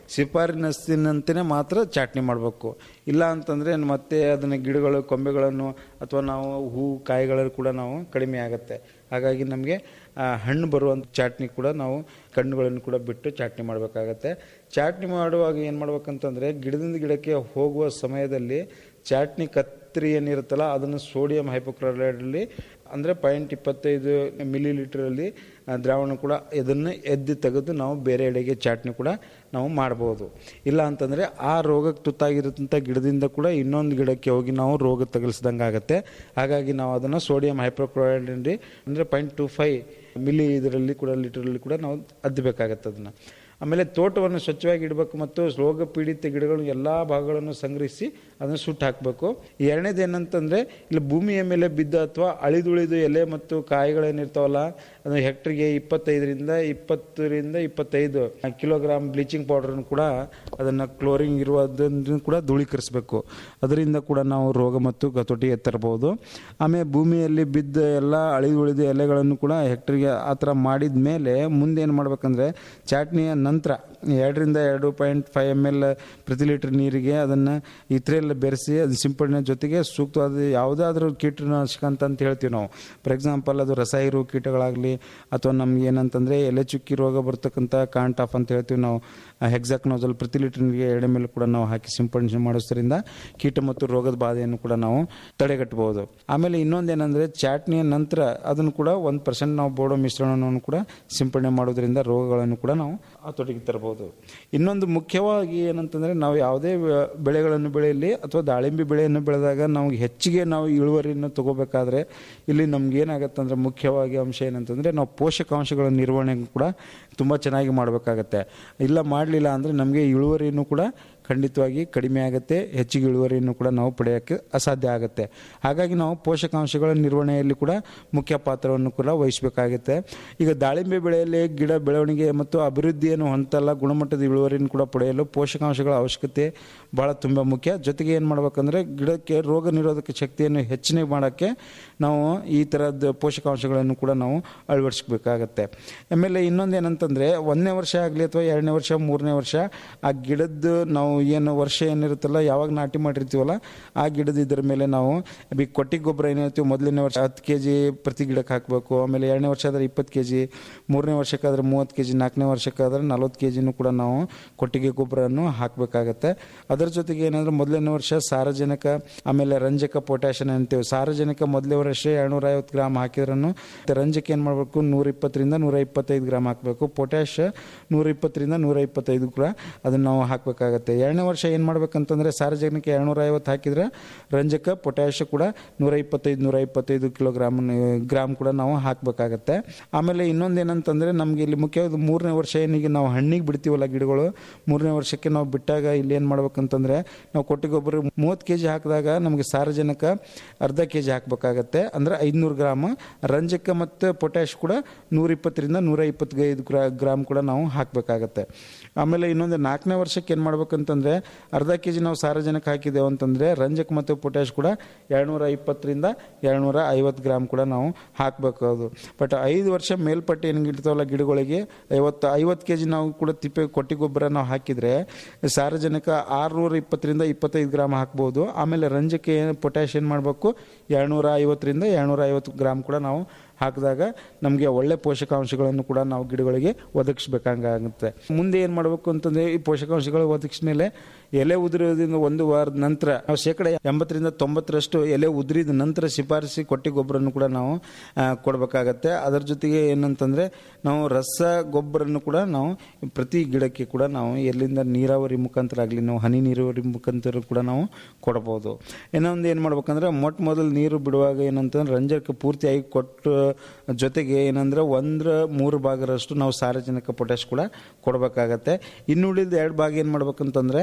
ಶಿಫಾರಿನಂತೆಯೇ ಮಾತ್ರ ಚಾಟ್ನಿ ಮಾಡಬೇಕು ಇಲ್ಲ ಅಂತಂದರೆ ಮತ್ತೆ ಅದನ್ನು ಗಿಡಗಳು ಕೊಂಬೆಗಳನ್ನು ಅಥವಾ ನಾವು ಹೂ ಕಾಯಿಗಳು ಕೂಡ ನಾವು ಕಡಿಮೆ ಆಗುತ್ತೆ ಹಾಗಾಗಿ ನಮಗೆ ಆ, ಹಣ್ಣು ಬರುವಂಥ ಚಾಟ್ನಿ ಕೂಡ ನಾವು ಕಣ್ಣುಗಳನ್ನು ಕೂಡ ಬಿಟ್ಟು ಚಾಟ್ನಿ ಮಾಡಬೇಕಾಗತ್ತೆ ಚಾಟ್ನಿ ಮಾಡುವಾಗ ಏನು ಮಾಡ್ಬೇಕಂತಂದರೆ ಗಿಡದಿಂದ ಗಿಡಕ್ಕೆ ಹೋಗುವ ಸಮಯದಲ್ಲಿ ಚಾಟ್ನಿ ಕತ್ರಿ ಏನಿರುತ್ತಲ್ಲ ಅದನ್ನು ಸೋಡಿಯಂ ಹೈಪೋಕ್ಲೋರೈಡಲ್ಲಿ ಅಂದರೆ ಪಾಯಿಂಟ್ ಇಪ್ಪತ್ತೈದು ಮಿಲಿ ಲೀಟ್ರಲ್ಲಿ ದ್ರಾವಣ ಕೂಡ ಇದನ್ನು ಎದ್ದು ತೆಗೆದು ನಾವು ಬೇರೆ ಎಡೆಗೆ ಚಾಟ್ನಿ ಕೂಡ ನಾವು ಮಾಡ್ಬೋದು ಇಲ್ಲ ಅಂತಂದರೆ ಆ ರೋಗಕ್ಕೆ ತುತ್ತಾಗಿರೋಂಥ ಗಿಡದಿಂದ ಕೂಡ ಇನ್ನೊಂದು ಗಿಡಕ್ಕೆ ಹೋಗಿ ನಾವು ರೋಗ ತಗಲಿಸ್ದಂಗೆ ಆಗುತ್ತೆ ಹಾಗಾಗಿ ನಾವು ಅದನ್ನು ಸೋಡಿಯಂ ಹೈಪೋಕ್ಲೋರೈಡ್ ಅಂದರೆ ಪಾಯಿಂಟ್ ಟು ಫೈವ್ ಮಿಲಿ ಇದರಲ್ಲಿ ಕೂಡ ಲೀಟ್ರಲ್ಲಿ ಕೂಡ ನಾವು ಅದ್ದಬೇಕಾಗತ್ತೆ ಅದನ್ನು ಆಮೇಲೆ ತೋಟವನ್ನು ಸ್ವಚ್ಛವಾಗಿ ಇಡಬೇಕು ಮತ್ತು ರೋಗ ಪೀಡಿತ ಗಿಡಗಳು ಎಲ್ಲ ಭಾಗಗಳನ್ನು ಸಂಗ್ರಹಿಸಿ ಅದನ್ನು ಸುಟ್ಟು ಹಾಕಬೇಕು ಎರಡನೇದು ಏನಂತಂದರೆ ಇಲ್ಲಿ ಭೂಮಿಯ ಮೇಲೆ ಬಿದ್ದ ಅಥವಾ ಅಳಿದುಳಿದು ಎಲೆ ಮತ್ತು ಕಾಯಿಗಳೇನಿರ್ತಾವಲ್ಲ ಅದು ಹೆಕ್ಟ್ರಿಗೆ ಇಪ್ಪತ್ತೈದರಿಂದ ಇಪ್ಪತ್ತರಿಂದ ಇಪ್ಪತ್ತೈದು ಕಿಲೋಗ್ರಾಮ್ ಬ್ಲೀಚಿಂಗ್ ಪೌಡರ್ನು ಕೂಡ ಅದನ್ನು ಕ್ಲೋರಿಂಗ್ ಇರುವುದನ್ನು ಕೂಡ ಧೂಳೀಕರಿಸಬೇಕು ಅದರಿಂದ ಕೂಡ ನಾವು ರೋಗ ಮತ್ತು ಗತೋಟಿಗೆ ತರಬಹುದು ಆಮೇಲೆ ಭೂಮಿಯಲ್ಲಿ ಬಿದ್ದ ಎಲ್ಲ ಅಳಿದುಳಿದ ಎಲೆಗಳನ್ನು ಕೂಡ ಹೆಕ್ಟ್ರಿಗೆ ಆ ಥರ ಮಾಡಿದ ಮೇಲೆ ಮುಂದೆ ಏನು ಮಾಡ್ಬೇಕಂದ್ರೆ ಚಾಟ್ನಿಯ ನಂತರ ಎರಡರಿಂದ ಎರಡು ಪಾಯಿಂಟ್ ಫೈವ್ ಎಮ್ ಎಲ್ ಪ್ರತಿ ಲೀಟರ್ ನೀರಿಗೆ ಅದನ್ನು ಇತರೆಲ್ಲ ಬೆರೆಸಿ ಅದು ಸಿಂಪಡಣೆ ಜೊತೆಗೆ ಸೂಕ್ತವಾದ ಯಾವುದಾದ್ರೂ ಕೀಟನಾಶಕ ಅಂತ ಅಂತ ಹೇಳ್ತೀವಿ ನಾವು ಫಾರ್ ಎಕ್ಸಾಂಪಲ್ ಅದು ರಸ ಇರುವ ಕೀಟಗಳಾಗಲಿ ಅಥವಾ ನಮ್ಗೆ ಏನಂತಂದರೆ ಎಲೆ ಚುಕ್ಕಿ ರೋಗ ಬರ್ತಕ್ಕಂಥ ಕಾಂಟಾಫ್ ಅಂತ ಹೇಳ್ತೀವಿ ನಾವು ಹೆಕ್ಸಾಕ್ ನೋಸಲ್ ಪ್ರತಿ ಲೀಟರ್ ನೀರಿಗೆ ಎರಡು ಎಮ್ ಎಲ್ ಕೂಡ ನಾವು ಹಾಕಿ ಸಿಂಪಡಣೆ ಮಾಡೋದ್ರಿಂದ ಕೀಟ ಮತ್ತು ರೋಗದ ಬಾಧೆಯನ್ನು ಕೂಡ ನಾವು ತಡೆಗಟ್ಟಬಹುದು ಆಮೇಲೆ ಇನ್ನೊಂದೇನೆಂದರೆ ಚಾಟ್ನಿಯ ನಂತರ ಅದನ್ನು ಕೂಡ ಒಂದು ಪರ್ಸೆಂಟ್ ನಾವು ಬೋಡೋ ಮಿಶ್ರಣವನ್ನು ಕೂಡ ಸಿಂಪಡಣೆ ಮಾಡೋದ್ರಿಂದ ರೋಗಗಳನ್ನು ಕೂಡ ನಾವು ಹತೋಟಿಗೆ ತರಬಹುದು ಇನ್ನೊಂದು ಮುಖ್ಯವಾಗಿ ಏನಂತಂದರೆ ನಾವು ಯಾವುದೇ ಬೆ- ಬೆಳೆಗಳನ್ನು ಬೆಳೆಯಲಿ ಅಥವಾ ದಾಳಿಂಬೆ ಬೆಳೆಯನ್ನು ಬೆಳೆದಾಗ ನಾವು ಹೆಚ್ಚಿಗೆ ನಾವು ಇಳುವರಿಯನ್ನು ತಗೋಬೇಕಾದ್ರೆ ಇಲ್ಲಿ ನಮ್ಗೆ ಏನಾಗುತ್ತೆ ಅಂದರೆ ಮುಖ್ಯವಾಗಿ ಅಂಶ ಏನಂತಂದರೆ ನಾವು ಪೋಷಕಾಂಶಗಳ ನಿರ್ವಹಣೆ ಕೂಡ ತುಂಬ ಚೆನ್ನಾಗಿ ಮಾಡಬೇಕಾಗತ್ತೆ ಇಲ್ಲ ಮಾಡಲಿಲ್ಲ ಅಂದರೆ ನಮಗೆ ಇಳುವರಿನೂ ಕೂಡ ಖಂಡಿತವಾಗಿ ಕಡಿಮೆ ಆಗುತ್ತೆ ಹೆಚ್ಚಿಗೆ ಇಳುವರಿಯನ್ನು ಕೂಡ ನಾವು ಪಡೆಯೋಕ್ಕೆ ಅಸಾಧ್ಯ ಆಗುತ್ತೆ ಹಾಗಾಗಿ ನಾವು ಪೋಷಕಾಂಶಗಳ ನಿರ್ವಹಣೆಯಲ್ಲಿ ಕೂಡ ಮುಖ್ಯ ಪಾತ್ರವನ್ನು ಕೂಡ ವಹಿಸಬೇಕಾಗುತ್ತೆ ಈಗ ದಾಳಿಂಬೆ ಬೆಳೆಯಲ್ಲಿ ಗಿಡ ಬೆಳವಣಿಗೆ ಮತ್ತು ಅಭಿವೃದ್ಧಿಯನ್ನು ಹೊಂತಲ್ಲ ಗುಣಮಟ್ಟದ ಇಳುವರಿಯನ್ನು ಕೂಡ ಪಡೆಯಲು ಪೋಷಕಾಂಶಗಳ ಅವಶ್ಯಕತೆ ಭಾಳ ತುಂಬ ಮುಖ್ಯ ಜೊತೆಗೆ ಏನು ಮಾಡ್ಬೇಕಂದ್ರೆ ಗಿಡಕ್ಕೆ ರೋಗ ನಿರೋಧಕ ಶಕ್ತಿಯನ್ನು ಹೆಚ್ಚಿನ ಮಾಡೋಕ್ಕೆ ನಾವು ಈ ಥರದ ಪೋಷಕಾಂಶಗಳನ್ನು ಕೂಡ ನಾವು ಅಳವಡಿಸ್ಬೇಕಾಗತ್ತೆ ಆಮೇಲೆ ಇನ್ನೊಂದು ಏನಂತಂದರೆ ಒಂದನೇ ವರ್ಷ ಆಗಲಿ ಅಥವಾ ಎರಡನೇ ವರ್ಷ ಮೂರನೇ ವರ್ಷ ಆ ಗಿಡದ್ದು ನಾವು ಏನು ವರ್ಷ ಏನಿರುತ್ತಲ್ಲ ಯಾವಾಗ ನಾಟಿ ಮಾಡಿರ್ತೀವಲ್ಲ ಆ ಗಿಡದ ಇದ್ರ ಮೇಲೆ ನಾವು ಈ ಕೊಟ್ಟಿಗೆ ಗೊಬ್ಬರ ಏನು ಹೇಳ್ತೀವಿ ಮೊದಲನೇ ವರ್ಷ ಹತ್ತು ಕೆ ಜಿ ಪ್ರತಿ ಗಿಡಕ್ಕೆ ಹಾಕಬೇಕು ಆಮೇಲೆ ಎರಡನೇ ವರ್ಷ ಆದರೆ ಇಪ್ಪತ್ತು ಕೆ ಜಿ ಮೂರನೇ ವರ್ಷಕ್ಕಾದ್ರೆ ಮೂವತ್ತು ಕೆ ಜಿ ನಾಲ್ಕನೇ ವರ್ಷಕ್ಕಾದ್ರೆ ನಲ್ವತ್ತು ಕೆ ಜಿನೂ ಕೂಡ ನಾವು ಕೊಟ್ಟಿಗೆ ಗೊಬ್ಬರವನ್ನು ಹಾಕಬೇಕಾಗತ್ತೆ ಅದರ ಜೊತೆಗೆ ಏನಂದ್ರೆ ಮೊದಲನೇ ವರ್ಷ ಸಾರಜನಕ ಆಮೇಲೆ ರಂಜಕ ಪೊಟ್ಯಾಷನ್ ಅಂತೀವಿ ಸಾರಜನಕ ಮೊದಲನೇ ವರ್ಷ ಎರಡ್ನೂರ ಐವತ್ತು ಗ್ರಾಮ್ ಹಾಕಿದ್ರೂ ರಂಜಕ ಏನು ಮಾಡಬೇಕು ನೂರ ಇಪ್ಪತ್ತರಿಂದ ನೂರ ಇಪ್ಪತ್ತೈದು ಗ್ರಾಮ್ ಹಾಕಬೇಕು ಪೊಟ್ಯಾಶ್ ನೂರ ಇಪ್ಪತ್ತರಿಂದ ನೂರ ಇಪ್ಪತ್ತೈದು ಕೂಡ ಅದನ್ನು ನಾವು ಹಾಕಬೇಕಾಗತ್ತೆ ಎರಡನೇ ವರ್ಷ ಏನು ಮಾಡ್ಬೇಕಂತಂದರೆ ಸಾರಜನಕ ಎರಡ್ನೂರ ಐವತ್ತು ಹಾಕಿದ್ರೆ ರಂಜಕ ಪೊಟ್ಯಾಶ್ ಕೂಡ ನೂರ ಇಪ್ಪತ್ತೈದು ನೂರ ಇಪ್ಪತ್ತೈದು ಕಿಲೋಗ್ರಾಮ್ ಗ್ರಾಮ್ ಕೂಡ ನಾವು ಹಾಕಬೇಕಾಗತ್ತೆ ಆಮೇಲೆ ಇನ್ನೊಂದು ಏನಂತಂದರೆ ನಮಗೆ ಇಲ್ಲಿ ಮುಖ್ಯವಾದ ಮೂರನೇ ವರ್ಷ ಏನಿಗೆ ನಾವು ಹಣ್ಣಿಗೆ ಬಿಡ್ತೀವಲ್ಲ ಗಿಡಗಳು ಮೂರನೇ ವರ್ಷಕ್ಕೆ ನಾವು ಬಿಟ್ಟಾಗ ಇಲ್ಲಿ ಏನು ಮಾಡ್ಬೇಕಂತಂದರೆ ನಾವು ಕೊಟ್ಟಿಗೆ ಗೊಬ್ಬರ ಮೂವತ್ತು ಕೆ ಜಿ ಹಾಕಿದಾಗ ನಮಗೆ ಸಾರಜನಕ ಅರ್ಧ ಕೆ ಜಿ ಹಾಕಬೇಕಾಗತ್ತೆ ಅಂದರೆ ಐದುನೂರು ಗ್ರಾಮ್ ರಂಜಕ ಮತ್ತು ಪೊಟ್ಯಾಶ್ ಕೂಡ ನೂರ ಇಪ್ಪತ್ತರಿಂದ ನೂರ ಇಪ್ಪತ್ತೈದು ಗ್ರಾ ಗ್ರಾಮ್ ಕೂಡ ನಾವು ಹಾಕಬೇಕಾಗತ್ತೆ ಆಮೇಲೆ ಇನ್ನೊಂದು ನಾಲ್ಕನೇ ವರ್ಷಕ್ಕೆ ಏನು ಮಾಡ್ಬೇಕಂತಂದರೆ ಅರ್ಧ ಕೆ ಜಿ ನಾವು ಸಾರಜನಕ ಹಾಕಿದ್ದೇವೆ ಅಂತಂದರೆ ರಂಜಕ ಮತ್ತು ಪೊಟ್ಯಾಶ್ ಕೂಡ ಎರಡುನೂರ ಇಪ್ಪತ್ತರಿಂದ ಎರಡುನೂರ ಐವತ್ತು ಗ್ರಾಮ್ ಕೂಡ ನಾವು ಹಾಕಬೇಕು ಅದು ಬಟ್ ಐದು ವರ್ಷ ಮೇಲ್ಪಟ್ಟು ಏನು ಇರ್ತಾವಲ್ಲ ಗಿಡಗಳಿಗೆ ಐವತ್ತು ಐವತ್ತು ಕೆ ಜಿ ನಾವು ಕೂಡ ತಿಪ್ಪೆ ಕೊಟ್ಟಿ ಗೊಬ್ಬರ ನಾವು ಹಾಕಿದರೆ ಸಾರಜನಕ ಆರುನೂರ ಇಪ್ಪತ್ತರಿಂದ ಇಪ್ಪತ್ತೈದು ಗ್ರಾಮ್ ಹಾಕ್ಬೋದು ಆಮೇಲೆ ರಂಜಕ ಏನು ಪೊಟ್ಯಾಶ್ ಏನು ಮಾಡಬೇಕು ಎರಡುನೂರ ಐವತ್ತರಿಂದ ಎರಡುನೂರ ಐವತ್ತು ಗ್ರಾಮ್ ಕೂಡ ನಾವು ಹಾಕಿದಾಗ ನಮಗೆ ಒಳ್ಳೆ ಪೋಷಕಾಂಶಗಳನ್ನು ಕೂಡ ನಾವು ಗಿಡಗಳಿಗೆ ಒದಗಿಸ್ಬೇಕಾಗುತ್ತೆ ಮುಂದೆ ಏನು ಮಾಡಬೇಕು ಅಂತಂದರೆ ಈ ಪೋಷಕಾಂಶಗಳು ಒದಗಿಸಿದ ಮೇಲೆ ಎಲೆ ಉದುರೋದ್ರಿಂದ ಒಂದು ವಾರದ ನಂತರ ನಾವು ಶೇಕಡ ಎಂಬತ್ತರಿಂದ ತೊಂಬತ್ತರಷ್ಟು ಎಲೆ ಉದುರಿದ ನಂತರ ಶಿಫಾರಸಿ ಕೊಟ್ಟಿ ಗೊಬ್ಬರನ್ನು ಕೂಡ ನಾವು ಆ, ಕೊಡಬೇಕಾಗತ್ತೆ ಅದರ ಜೊತೆಗೆ ಏನಂತಂದರೆ ನಾವು ರಸ ಗೊಬ್ಬರನ್ನು ಕೂಡ ನಾವು ಪ್ರತಿ ಗಿಡಕ್ಕೆ ಕೂಡ ನಾವು ಎಲ್ಲಿಂದ ನೀರಾವರಿ ಮುಖಾಂತರ ಆಗಲಿ ನಾವು ಹನಿ ನೀರಾವರಿ ಮುಖಾಂತರ ಕೂಡ ನಾವು ಕೊಡಬಹುದು ಇನ್ನೊಂದು ಏನು ಮಾಡ್ಬೇಕಂದ್ರೆ ಮೊಟ್ಟ ಮೊದಲು ನೀರು ಬಿಡುವಾಗ ಏನಂತಂದ್ರೆ ರಂಜಕ ಪೂರ್ತಿಯಾಗಿ ಕೊಟ್ಟು ಜೊತೆಗೆ ಏನಂದ್ರೆ ಒಂದ್ರ ಮೂರು ಭಾಗರಷ್ಟು ನಾವು ಸಾರಜನಕ ಪೊಟ್ಯಾಶ್ ಕೂಡ ಕೊಡಬೇಕಾಗತ್ತೆ ಇನ್ನುಳಿದ ಎರಡು ಭಾಗ ಏನು ಮಾಡ್ಬೇಕಂತಂದ್ರೆ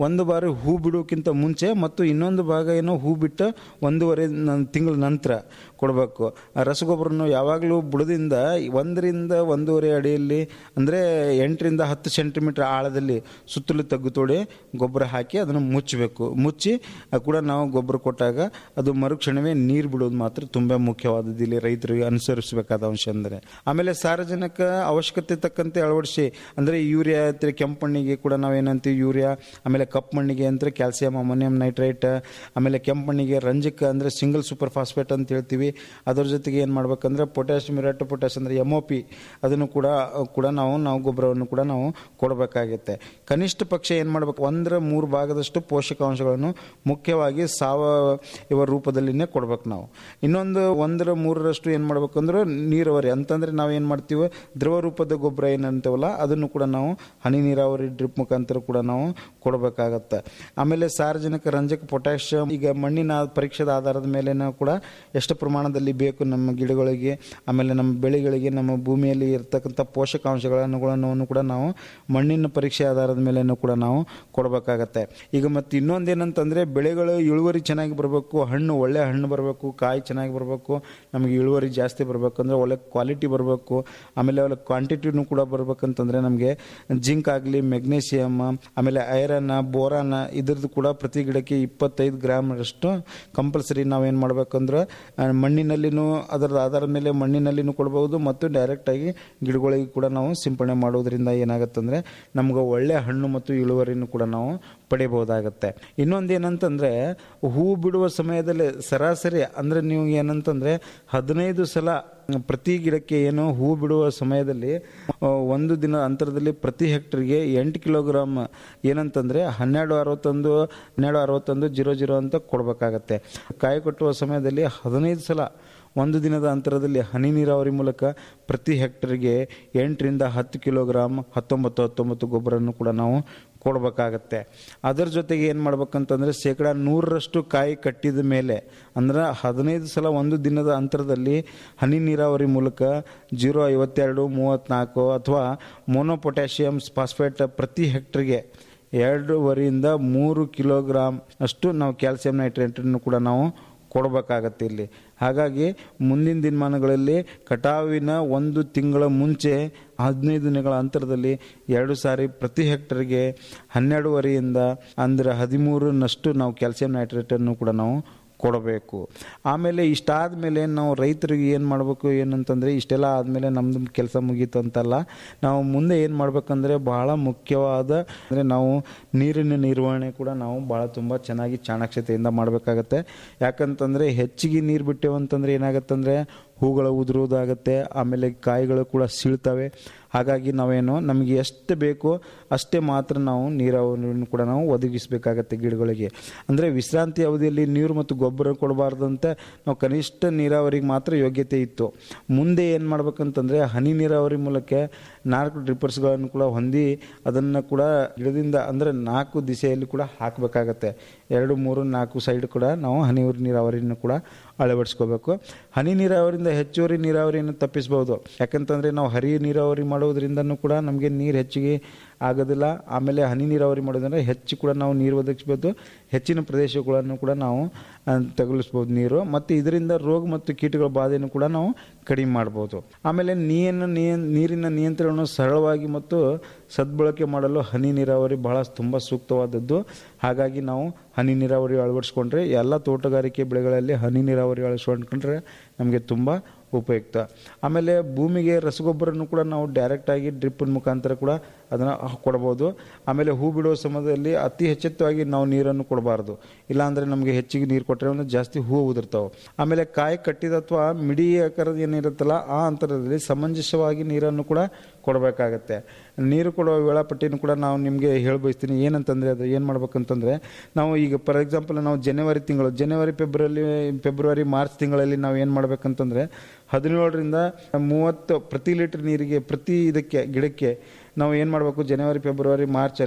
ಒಂದು ಬಾರಿ ಹೂ ಬಿಡೋಕ್ಕಿಂತ ಮುಂಚೆ ಮತ್ತು ಇನ್ನೊಂದು ಭಾಗ ಏನೋ ಹೂ ಬಿಟ್ಟ ಒಂದೂವರೆ ತಿಂಗಳ ನಂತರ ಕೊಡಬೇಕು ಆ ರಸಗೊಬ್ಬರನು ಯಾವಾಗಲೂ ಬುಡದಿಂದ ಒಂದರಿಂದ ಒಂದೂವರೆ ಅಡಿಯಲ್ಲಿ ಅಂದರೆ ಎಂಟರಿಂದ ಹತ್ತು ಸೆಂಟಿಮೀಟರ್ ಆಳದಲ್ಲಿ ಸುತ್ತಲೂ ತಗ್ಗು ತೋಡಿ ಗೊಬ್ಬರ ಹಾಕಿ ಅದನ್ನು ಮುಚ್ಚಬೇಕು ಮುಚ್ಚಿ ಆ ಕೂಡ ನಾವು ಗೊಬ್ಬರ ಕೊಟ್ಟಾಗ ಅದು ಮರುಕ್ಷಣವೇ ನೀರು ಬಿಡೋದು ಮಾತ್ರ ತುಂಬ ಮುಖ್ಯವಾದದ್ದು ಇಲ್ಲಿ ರೈತರಿಗೆ ಅನುಸರಿಸಬೇಕಾದ ಅಂಶ ಅಂದರೆ ಆಮೇಲೆ ಸಾರ್ವಜನಿಕ ಅವಶ್ಯಕತೆ ತಕ್ಕಂತೆ ಅಳವಡಿಸಿ ಅಂದರೆ ಯೂರಿಯಾ ಅಂತ ಕೆಂಪು ಮಣ್ಣಿಗೆ ಕೂಡ ನಾವೇನಂತೀವಿ ಯೂರಿಯಾ ಆಮೇಲೆ ಕಪ್ಪು ಮಣ್ಣಿಗೆ ಅಂದರೆ ಕ್ಯಾಲ್ಸಿಯಂ ಅಮೋನಿಯಂ ನೈಟ್ರೈಟ್ ಆಮೇಲೆ ಕೆಂಪು ಮಣ್ಣಿಗೆ ರಂಜಕ ಅಂದರೆ ಸಿಂಗಲ್ ಸೂಪರ್ ಫಾಸ್ಫೇಟ್ ಅಂತ ಹೇಳ್ತೀವಿ ಅದ್ರ ಜೊತೆಗೆ ಏನು ಮಾಡ್ಬೇಕಂದ್ರೆ ಪೊಟ್ಯಾಶ್ ಮಿರಾಟೋ ಪೊಟ್ಯಾಶ್ ಅಂದರೆ ಎಮ್ ಒ ಪಿ ಅದನ್ನು ಕೂಡ ಕೂಡ ನಾವು ನಾವು ಗೊಬ್ಬರವನ್ನು ಕೂಡ ನಾವು ಕೊಡಬೇಕಾಗುತ್ತೆ ಕನಿಷ್ಠ ಪಕ್ಷ ಏನು ಮಾಡಬೇಕು ಒಂದರ ಮೂರು ಭಾಗದಷ್ಟು ಪೋಷಕಾಂಶಗಳನ್ನು ಮುಖ್ಯವಾಗಿ ಸಾವಯವ ರೂಪದಲ್ಲಿನೇ ಕೊಡ್ಬೇಕು ನಾವು ಇನ್ನೊಂದು ಒಂದರ ಮೂರರಷ್ಟು ಏನು ಮಾಡ್ಬೇಕು ಅಂದ್ರೆ ನೀರಾವರಿ ಅಂತಂದ್ರೆ ನಾವು ಏನು ಮಾಡ್ತೀವಿ ದ್ರವ ರೂಪದ ಗೊಬ್ಬರ ಏನಂತೇವಲ್ಲ ಅದನ್ನು ಕೂಡ ನಾವು ಹನಿ ನೀರಾವರಿ ಡ್ರಿಪ್ ಮುಖಾಂತರ ಕೂಡ ನಾವು ಕೊಡಬೇಕಾಗತ್ತೆ ಆಮೇಲೆ ಸಾರ್ವಜನಿಕ ರಂಜಕ ಪೊಟ್ಯಾಷಿಯಂ ಈಗ ಮಣ್ಣಿನ ಪರೀಕ್ಷೆದ ಆಧಾರದ ಮೇಲೆ ನಾವು ಕೂಡ ಎಷ್ಟು ಪ್ರಮಾಣದಲ್ಲಿ ಬೇಕು ನಮ್ಮ ಗಿಡಗಳಿಗೆ ಆಮೇಲೆ ನಮ್ಮ ಬೆಳೆಗಳಿಗೆ ನಮ್ಮ ಭೂಮಿಯಲ್ಲಿ ಇರ್ತಕ್ಕಂಥ ಪೋಷಕಾಂಶಗಳನ್ನು ಕೂಡ ನಾವು ಮಣ್ಣಿನ ಪರೀಕ್ಷೆ ಆಧಾರದ ಮೇಲೆ ಕೂಡ ನಾವು ಕೊಡಬೇಕಾಗತ್ತೆ ಈಗ ಮತ್ತೆ ಇನ್ನೊಂದೇನಂತಂದ್ರೆ ಬೆಳೆಗಳು ಇಳುವರಿ ಚೆನ್ನಾಗಿ ಬರಬೇಕು ಹಣ್ಣು ಒಳ್ಳೆ ಹಣ್ಣು ಬರಬೇಕು ಕಾಯಿ ಚೆನ್ನಾಗಿ ಬರಬೇಕು ನಮಗೆ ಇಳುವರಿ ಜಾಸ್ತಿ ಬರಬೇಕು ಅಂದ್ರೆ ಒಳ್ಳೆ ಕ್ವಾಲಿಟಿ ಬರಬೇಕು ಆಮೇಲೆ ಒಳ್ಳೆ ಕ್ವಾಂಟಿಟಿನೂ ಕೂಡ ಬರ್ಬೇಕಂತಂದ್ರೆ ನಮಗೆ ಜಿಂಕ್ ಆಗಲಿ ಮೆಗ್ನೀಷಿಯಮ್ ಆಮೇಲೆ ಐರನ್ ಬೋರಾನ್ ಇದ್ರದ್ದು ಕೂಡ ಪ್ರತಿ ಗಿಡಕ್ಕೆ ಇಪ್ಪತ್ತೈದು ಗ್ರಾಮ್ ಅಷ್ಟು ಕಂಪಲ್ಸರಿ ನಾವೇನು ಮಾಡ್ಬೇಕಂದ್ರೆ ಆ, ಮಣ್ಣಿನಲ್ಲಿನೂ ಅದರ ಆಧಾರದ ಮೇಲೆ ಮಣ್ಣಿನಲ್ಲಿನೂ ಕೊಡ್ಬೋದು ಮತ್ತು ಡೈರೆಕ್ಟಾಗಿ ಗಿಡಗಳಿಗೆ ಕೂಡ ನಾವು ಸಿಂಪಡಣೆ ಮಾಡೋದ್ರಿಂದ ಏನಾಗುತ್ತಂದ್ರೆ ನಮ್ಗೆ ಒಳ್ಳೆ ಹಣ್ಣು ಮತ್ತು ಇಳುವರಿನೂ ಕೂಡ ನಾವು ಪಡಿಬಹುದಾಗತ್ತೆ ಇನ್ನೊಂದು ಏನಂತಂದ್ರೆ ಹೂ ಬಿಡುವ ಸಮಯದಲ್ಲಿ ಸರಾಸರಿ ಅಂದ್ರೆ ನೀವು ಏನಂತಂದ್ರೆ ಹದಿನೈದು ಸಲ ಪ್ರತಿ ಗಿಡಕ್ಕೆ ಏನು ಹೂ ಬಿಡುವ ಸಮಯದಲ್ಲಿ ಆ, ಒಂದು ದಿನ ಅಂತರದಲ್ಲಿ ಪ್ರತಿ ಹೆಕ್ಟರ್ಗೆ ಎಂಟು ಕಿಲೋಗ್ರಾಮ್ ಏನಂತಂದ್ರೆ ಹನ್ನೆರಡು ಅರವತ್ತೊಂದು ಹನ್ನೆರಡು ಅರವತ್ತೊಂದು ಜೀರೋ ಜೀರೋ ಅಂತ ಕೊಡಬೇಕಾಗತ್ತೆ ಕಾಯಿ ಕಟ್ಟುವ ಸಮಯದಲ್ಲಿ ಹದಿನೈದು ಸಲ ಒಂದು ದಿನದ ಅಂತರದಲ್ಲಿ ಹನಿ ನೀರಾವರಿ ಮೂಲಕ ಪ್ರತಿ ಹೆಕ್ಟರ್ಗೆ ಎಂಟರಿಂದ ಹತ್ತು ಕಿಲೋಗ್ರಾಮ್ ಹತ್ತೊಂಬತ್ತು ಹತ್ತೊಂಬತ್ತು ಗೊಬ್ಬರನ್ನು ಕೂಡ ನಾವು ಕೊಡಬೇಕಾಗತ್ತೆ ಅದರ ಜೊತೆಗೆ ಏನು ಮಾಡ್ಬೇಕಂತಂದ್ರೆ ಶೇಕಡ ನೂರರಷ್ಟು ಕಾಯಿ ಕಟ್ಟಿದ ಮೇಲೆ ಅಂದ್ರೆ ಹದಿನೈದು ಸಲ ಒಂದು ದಿನದ ಅಂತರದಲ್ಲಿ ಹನಿ ನೀರಾವರಿ ಮೂಲಕ ಜೀರೋ ಐವತ್ತೆರಡು ಮೂವತ್ತ್ನಾಲ್ಕು ಅಥವಾ ಮೋನೋ ಪೊಟ್ಯಾಷಿಯಂ ಫಾಸ್ಫೇಟ್ ಪ್ರತಿ ಹೆಕ್ಟರ್ಗೆ ಎರಡೂವರೆಯಿಂದ ಮೂರು ಕಿಲೋಗ್ರಾಮ್ ಅಷ್ಟು ನಾವು ಕ್ಯಾಲ್ಸಿಯಂ ನೈಟ್ರೇಟನ್ನು ಕೂಡ ನಾವು ಕೊಡಬೇಕಾಗತ್ತೆ ಇಲ್ಲಿ ಹಾಗಾಗಿ ಮುಂದಿನ ದಿನಮಾನಗಳಲ್ಲಿ ಕಟಾವಿನ ಒಂದು ತಿಂಗಳ ಮುಂಚೆ ಹದಿನೈದು ದಿನಗಳ ಅಂತರದಲ್ಲಿ ಎರಡು ಸಾರಿ ಪ್ರತಿ ಹೆಕ್ಟರ್ಗೆ ಹನ್ನೆರಡುವರೆಯಿಂದ ಅಂದರೆ ಹದಿಮೂರನಷ್ಟು ನಾವು ಕ್ಯಾಲ್ಸಿಯಂ ನೈಟ್ರೇಟನ್ನು ಕೂಡ ನಾವು ಕೊಡಬೇಕು ಆಮೇಲೆ ಇಷ್ಟಾದ ಮೇಲೆ ನಾವು ರೈತರಿಗೆ ಏನು ಮಾಡಬೇಕು ಏನಂತಂದರೆ ಇಷ್ಟೆಲ್ಲ ಆದಮೇಲೆ ನಮ್ಮದು ಕೆಲಸ ಮುಗೀತು ಅಂತಲ್ಲ ನಾವು ಮುಂದೆ ಏನು ಮಾಡಬೇಕಂದ್ರೆ ಬಹಳ ಮುಖ್ಯವಾದ ಅಂದರೆ ನಾವು ನೀರಿನ ನಿರ್ವಹಣೆ ಕೂಡ ನಾವು ಭಾಳ ತುಂಬ ಚೆನ್ನಾಗಿ ಚಾಣಾಕ್ಷತೆಯಿಂದ ಮಾಡಬೇಕಾಗತ್ತೆ ಯಾಕಂತಂದರೆ ಹೆಚ್ಚಿಗೆ ನೀರು ಬಿಟ್ಟೆವು ಅಂತಂದರೆ ಏನಾಗತ್ತಂದರೆ ಹೂಗಳು ಉದುರುವುದಾಗತ್ತೆ ಆಮೇಲೆ ಕಾಯಿಗಳು ಕೂಡ ಸೀಳ್ತವೆ ಹಾಗಾಗಿ ನಾವೇನು ನಮಗೆ ಎಷ್ಟು ಬೇಕೋ ಅಷ್ಟೇ ಮಾತ್ರ ನಾವು ನೀರಾವರಿಯನ್ನು ಕೂಡ ನಾವು ಒದಗಿಸಬೇಕಾಗತ್ತೆ ಗಿಡಗಳಿಗೆ ಅಂದರೆ ವಿಶ್ರಾಂತಿ ಅವಧಿಯಲ್ಲಿ ನೀರು ಮತ್ತು ಗೊಬ್ಬರ ಕೊಡಬಾರ್ದಂತೆ ನಾವು ಕನಿಷ್ಠ ನೀರಾವರಿಗೆ ಮಾತ್ರ ಯೋಗ್ಯತೆ ಇತ್ತು ಮುಂದೆ ಏನು ಮಾಡ್ಬೇಕಂತಂದರೆ ಹನಿ ನೀರಾವರಿ ಮೂಲಕ ನಾಲ್ಕು ಡ್ರಿಪ್ಪರ್ಸ್ಗಳನ್ನು ಕೂಡ ಹೊಂದಿ ಅದನ್ನು ಕೂಡ ಗಿಡದಿಂದ ಅಂದರೆ ನಾಲ್ಕು ದಿಸೆಯಲ್ಲಿ ಕೂಡ ಹಾಕಬೇಕಾಗತ್ತೆ ಎರಡು ಮೂರು ನಾಲ್ಕು ಸೈಡ್ ಕೂಡ ನಾವು ಹನಿ ನೀರಾವರಿಯನ್ನು ಕೂಡ ಅಳವಡಿಸ್ಕೋಬೇಕು ಹನಿ ನೀರಾವರಿಯಿಂದ ಹೆಚ್ಚುವರಿ ನೀರಾವರಿಯನ್ನು ತಪ್ಪಿಸ್ಬೋದು ಯಾಕಂತಂದರೆ ನಾವು ಹರಿ ನೀರಾವರಿ ಮಾಡೋದ್ರಿಂದನೂ ಕೂಡ ನಮಗೆ ನೀರು ಹೆಚ್ಚಿಗೆ ಆಗೋದಿಲ್ಲ ಆಮೇಲೆ ಹನಿ ನೀರಾವರಿ ಮಾಡೋದಂದ್ರೆ ಹೆಚ್ಚು ಕೂಡ ನಾವು ನೀರು ಒದಗಿಸ್ಬೋದು ಹೆಚ್ಚಿನ ಪ್ರದೇಶಗಳನ್ನು ಕೂಡ ನಾವು ಆ, ತಗುಲಿಸ್ಬೋದು ನೀರು ಮತ್ತು ಇದರಿಂದ ರೋಗ ಮತ್ತು ಕೀಟಗಳ ಬಾಧೆಯನ್ನು ಕೂಡ ನಾವು ಕಡಿಮೆ ಮಾಡ್ಬೋದು ಆಮೇಲೆ ನೀರಿನ ನಿಯ- ನೀರಿನ ನಿಯಂತ್ರಣವನ್ನು ಸರಳವಾಗಿ ಮತ್ತು ಸದ್ಬಳಕೆ ಮಾಡಲು ಹನಿ ನೀರಾವರಿ ಬಹಳ ತುಂಬ ಸೂಕ್ತವಾದದ್ದು ಹಾಗಾಗಿ ನಾವು ಹನಿ ನೀರಾವರಿ ಅಳವಡಿಸ್ಕೊಂಡ್ರೆ ಎಲ್ಲ ತೋಟಗಾರಿಕೆ ಬೆಳೆಗಳಲ್ಲಿ ಹನಿ ನೀರಾವರಿ ಅಳವಡಿಸ್ಕೊಂಡ್ರೆ ನಮಗೆ ತುಂಬ ಉಪಯುಕ್ತ ಆಮೇಲೆ ಭೂಮಿಗೆ ರಸಗೊಬ್ಬರನ್ನು ಕೂಡ ನಾವು ಡೈರೆಕ್ಟಾಗಿ ಡ್ರಿಪ್ಪಿನ ಮುಖಾಂತರ ಕೂಡ ಅದನ್ನು ಕೊಡ್ಬೋದು ಆಮೇಲೆ ಹೂ ಬಿಡುವ ಸಮಯದಲ್ಲಿ ಅತಿ ಹೆಚ್ಚೆತ್ತವಾಗಿ ನಾವು ನೀರನ್ನು ಕೊಡಬಾರ್ದು ಇಲ್ಲಾಂದರೆ ನಮಗೆ ಹೆಚ್ಚಿಗೆ ನೀರು ಕೊಟ್ಟರೆ ಒಂದು ಜಾಸ್ತಿ ಹೂ ಉದುರ್ತಾವೆ ಆಮೇಲೆ ಕಾಯಿ ಕಟ್ಟಿದ ಅಥವಾ ಮಿಡಿ ಆಕಾರದ ಏನಿರುತ್ತಲ್ಲ ಆ ಅಂತರದಲ್ಲಿ ಸಮಂಜಸವಾಗಿ ನೀರನ್ನು ಕೂಡ ಕೊಡಬೇಕಾಗತ್ತೆ ನೀರು ಕೊಡುವ ವೇಳಾಪಟ್ಟಿನೂ ಕೂಡ ನಾವು ನಿಮಗೆ ಹೇಳಿ ಬಯಸ್ತೀನಿ ಏನಂತಂದರೆ ಅದು ಏನು ಮಾಡ್ಬೇಕಂತಂದರೆ ನಾವು ಈಗ ಫಾರ್ ಎಕ್ಸಾಂಪಲ್ ನಾವು ಜನವರಿ ತಿಂಗಳು ಜನವರಿ ಫೆಬ್ರವರಿ ಫೆಬ್ರವರಿ ಮಾರ್ಚ್ ತಿಂಗಳಲ್ಲಿ ನಾವು ಏನು ಮಾಡ್ಬೇಕಂತಂದರೆ ಹದಿನೇಳರಿಂದ ಮೂವತ್ತು ಪ್ರತಿ ಲೀಟರ್ ನೀರಿಗೆ ಪ್ರತಿ ಇದಕ್ಕೆ ಗಿಡಕ್ಕೆ ನಾವು ಏನು ಮಾಡಬೇಕು ಜನವರಿ ಫೆಬ್ರವರಿ ಮಾರ್ಚಲ್ಲಿ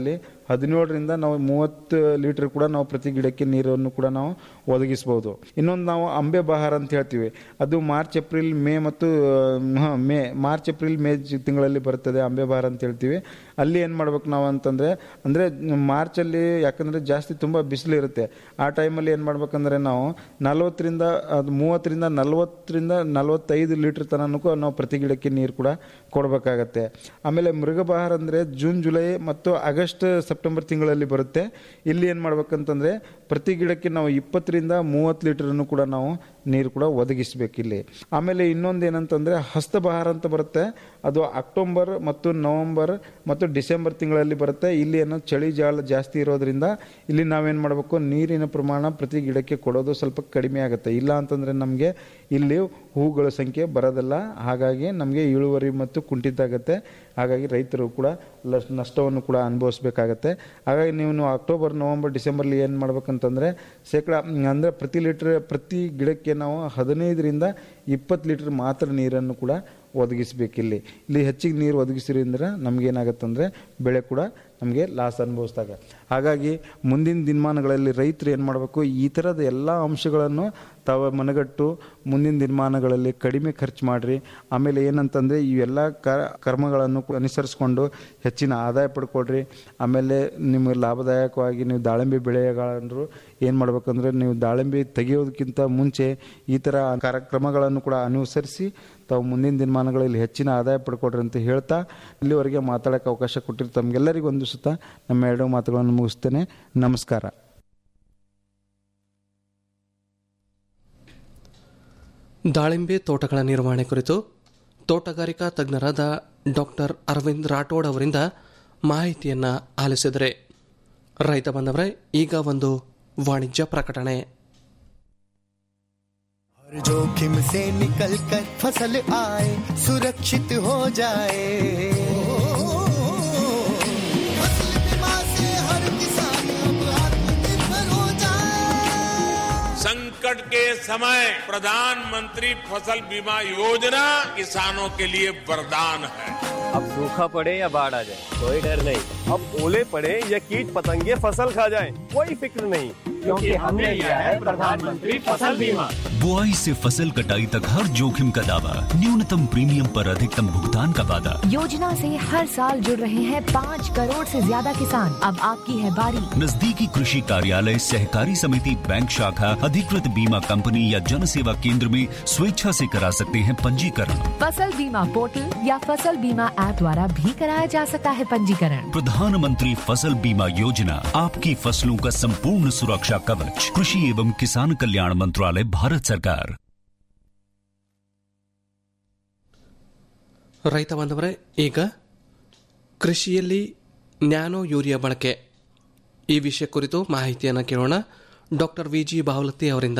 ಹದಿನೇಳರಿಂದ ನಾವು ಮೂವತ್ತು ಲೀಟರ್ ಕೂಡ ನಾವು ಪ್ರತಿ ಗಿಡಕ್ಕೆ ನೀರನ್ನು ಕೂಡ ನಾವು ಒದಗಿಸಬಹುದು ಇನ್ನೊಂದು ನಾವು ಅಂಬೆ ಬಹಾರ ಅಂತ ಹೇಳ್ತೀವಿ ಅದು ಮಾರ್ಚ್ ಏಪ್ರಿಲ್ ಮೇ ಮತ್ತು ಆ, ಮೇ ಮಾರ್ಚ್ ಏಪ್ರಿಲ್ ಮೇ ಜ- ತಿಂಗಳಲ್ಲಿ ಬರ್ತದೆ ಅಂಬೆ ಬಹಾರ ಅಂತ ಹೇಳ್ತೀವಿ ಅಲ್ಲಿ ಏನು ಮಾಡ್ಬೇಕು ನಾವು ಅಂತಂದರೆ ಅಂದರೆ ಮಾರ್ಚಲ್ಲಿ ಯಾಕಂದರೆ ಜಾಸ್ತಿ ತುಂಬ ಬಿಸಿಲು ಇರುತ್ತೆ ಆ ಟೈಮಲ್ಲಿ ಏನು ಮಾಡ್ಬೇಕಂದ್ರೆ ನಾವು ನಲ್ವತ್ತರಿಂದ ಅದು ಮೂವತ್ತರಿಂದ ನಲ್ವತ್ತರಿಂದ ನಲ್ವತ್ತೈದು ಲೀಟ್ರ್ ತನಕ ನಾವು ಪ್ರತಿ ಗಿಡಕ್ಕೆ ನೀರು ಕೂಡ ಕೊಡಬೇಕಾಗತ್ತೆ ಆಮೇಲೆ ಮೃಗಬಹಾರ ಅಂದರೆ ಜೂನ್ ಜುಲೈ ಮತ್ತು ಆಗಸ್ಟ್ ಸೆಪ್ಟೆಂಬರ್ ತಿಂಗಳಲ್ಲಿ ಬರುತ್ತೆ ಇಲ್ಲಿ ಏನು ಮಾಡ್ಬೇಕಂತಂದರೆ ಪ್ರತಿ ಗಿಡಕ್ಕೆ ನಾವು ಇಪ್ಪತ್ತರಿಂದ ಮೂವತ್ತು ಲೀಟರ್ನು ಕೂಡ ನಾವು ನೀರು ಕೂಡ ಒದಗಿಸ್ಬೇಕು ಇಲ್ಲಿ ಆಮೇಲೆ ಇನ್ನೊಂದು ಏನಂತಂದರೆ ಹಸ್ತಬಹಾರ ಅಂತ ಬರುತ್ತೆ ಅದು ಅಕ್ಟೋಬರ್ ಮತ್ತು ನವೆಂಬರ್ ಮತ್ತು ಡಿಸೆಂಬರ್ ತಿಂಗಳಲ್ಲಿ ಬರುತ್ತೆ ಇಲ್ಲಿ ಏನೋ ಚಳಿ ಜಾಳ ಜಾಸ್ತಿ ಇರೋದ್ರಿಂದ ಇಲ್ಲಿ ನಾವೇನು ಮಾಡಬೇಕು ನೀರಿನ ಪ್ರಮಾಣ ಪ್ರತಿ ಗಿಡಕ್ಕೆ ಕೊಡೋದು ಸ್ವಲ್ಪ ಕಡಿಮೆ ಆಗುತ್ತೆ ಇಲ್ಲ ಅಂತಂದರೆ ನಮಗೆ ಇಲ್ಲಿ ಹೂಗಳ ಸಂಖ್ಯೆ ಬರೋದಿಲ್ಲ ಹಾಗಾಗಿ ನಮಗೆ ಇಳುವರಿ ಮತ್ತು ಕುಂಠಿತ ಆಗುತ್ತೆ ಹಾಗಾಗಿ ರೈತರು ಕೂಡ ಲಸ್- ನಷ್ಟವನ್ನು ಕೂಡ ಅನುಭವಿಸ್ಬೇಕಾಗತ್ತೆ ಹಾಗಾಗಿ ನೀವು ಅಕ್ಟೋಬರ್ ನವಂಬರ್ ಡಿಸೆಂಬರ್ಲಿ ಏನು ಮಾಡ್ಬೇಕಂತಂದರೆ ಶೇಕಡ ಅಂದರೆ ಪ್ರತಿ ಲೀಟ್ರ್ ಪ್ರತಿ ಗಿಡಕ್ಕೆ ನಾವು ಹದಿನೈದರಿಂದ ಇಪ್ಪತ್ತು ಲೀಟ್ರ್ ಮಾತ್ರ ನೀರನ್ನು ಕೂಡ ಒದಗಿಸ್ಬೇಕಿಲ್ಲಿ ಇಲ್ಲಿ ಹೆಚ್ಚಿಗೆ ನೀರು ಒದಗಿಸಿದ್ರಿಂದ ನಮಗೇನಾಗತ್ತಂದರೆ ಬೆಳೆ ಕೂಡ ನಮಗೆ ಲಾಸ್ ಅನುಭವಿಸಿದಾಗ ಹಾಗಾಗಿ ಮುಂದಿನ ದಿನಮಾನಗಳಲ್ಲಿ ರೈತರು ಏನು ಮಾಡಬೇಕು ಈ ಥರದ ಎಲ್ಲ ಅಂಶಗಳನ್ನು ತಾವು ಮನಗಟ್ಟು ಮುಂದಿನ ದಿನಮಾನಗಳಲ್ಲಿ ಕಡಿಮೆ ಖರ್ಚು ಮಾಡಿರಿ ಆಮೇಲೆ ಏನಂತಂದರೆ ಇವೆಲ್ಲ ಕರ್ಮಗಳನ್ನು ಕೂಡ ಅನುಸರಿಸ್ಕೊಂಡು ಹೆಚ್ಚಿನ ಆದಾಯ ಪಡ್ಕೊಳ್ರಿ ಆಮೇಲೆ ನಿಮಗೆ ಲಾಭದಾಯಕವಾಗಿ ನೀವು ದಾಳಿಂಬೆ ಬೆಳೆಗಾರರು ಏನು ಮಾಡ್ಬೇಕಂದ್ರೆ ನೀವು ದಾಳಿಂಬೆ ತೆಗೆಯೋದಕ್ಕಿಂತ ಮುಂಚೆ ಈ ಥರ ಕಾರ್ಯಕ್ರಮಗಳನ್ನು ಕೂಡ ಅನುಸರಿಸಿ ತಾವು ಮುಂದಿನ ದಿನಮಾನಗಳಲ್ಲಿ ಹೆಚ್ಚಿನ ಆದಾಯ ಪಡ್ಕೊಡ್ರಿ ಅಂತ ಹೇಳ್ತಾ ಇಲ್ಲಿವರೆಗೆ ಮಾತಾಡೋಕ್ಕೆ ಅವಕಾಶ ಕೊಟ್ಟಿರಿ ತಮಗೆಲ್ಲರಿಗೂ ಒಂದು ಸುತ್ತ ನಮ್ಮ ಎರಡು ಮಾತುಗಳನ್ನು ಮುಗಿಸ್ತೇನೆ ನಮಸ್ಕಾರ ದಾಳಿಂಬೆ ತೋಟಗಳ ನಿರ್ವಹಣೆ ಕುರಿತು ತೋಟಗಾರಿಕಾ ತಜ್ಞರಾದ ಡಾಕ್ಟರ್ ಅರವಿಂದ್ ರಾಠೋಡ್ ಅವರಿಂದ ಮಾಹಿತಿಯನ್ನ ಆಲಿಸಿದರೆ ರೈತ ಬಂದವರೇ ಈಗ ಒಂದು ವಾಣಿಜ್ಯ ಪ್ರಕಟಣೆ हर जोखिम से निकल कर फसल आए सुरक्षित हो जाए फसल बीमा से हर किसान अब आत्मनिर्भर हो जाए संकट के समय प्रधानमंत्री फसल बीमा योजना किसानों के लिए वरदान है अब सूखा पड़े या बाढ़ आ जाए कोई डर नहीं अब ओले पड़े या कीट पतंगे फसल खा जाए कोई फिक्र नहीं क्योंकि हमने लिया है प्रधानमंत्री फसल बीमा बुआई से फसल कटाई तक हर जोखिम का दावा न्यूनतम प्रीमियम पर अधिकतम भुगतान का वादा योजना से हर साल जुड़ रहे हैं पाँच करोड़ से ज्यादा किसान अब आपकी है बारी नजदीकी कृषि कार्यालय सहकारी समिति बैंक शाखा अधिकृत बीमा कंपनी या जन सेवा केंद्र में स्वेच्छा से करा सकते हैं पंजीकरण फसल बीमा पोर्टल या फसल बीमा ऐप द्वारा भी कराया जा सकता है पंजीकरण प्रधानमंत्री फसल बीमा योजना आपकी फसलों का संपूर्ण सुरक्षा कवच कृषि एवं किसान कल्याण मंत्रालय भारत सरकार ರೈತ ಬಾಂಧವರೇ ಈಗ ಕೃಷಿಯಲ್ಲಿ ನ್ಯಾನೋ ಯೂರಿಯಾ ಬಳಕೆ ಈ ವಿಷಯ ಕುರಿತು ಮಾಹಿತಿಯನ್ನು ಕೇಳೋಣ ಡಾಕ್ಟರ್ ವಿ ಜಿ ಬಾವಲತ್ತಿ ಅವರಿಂದ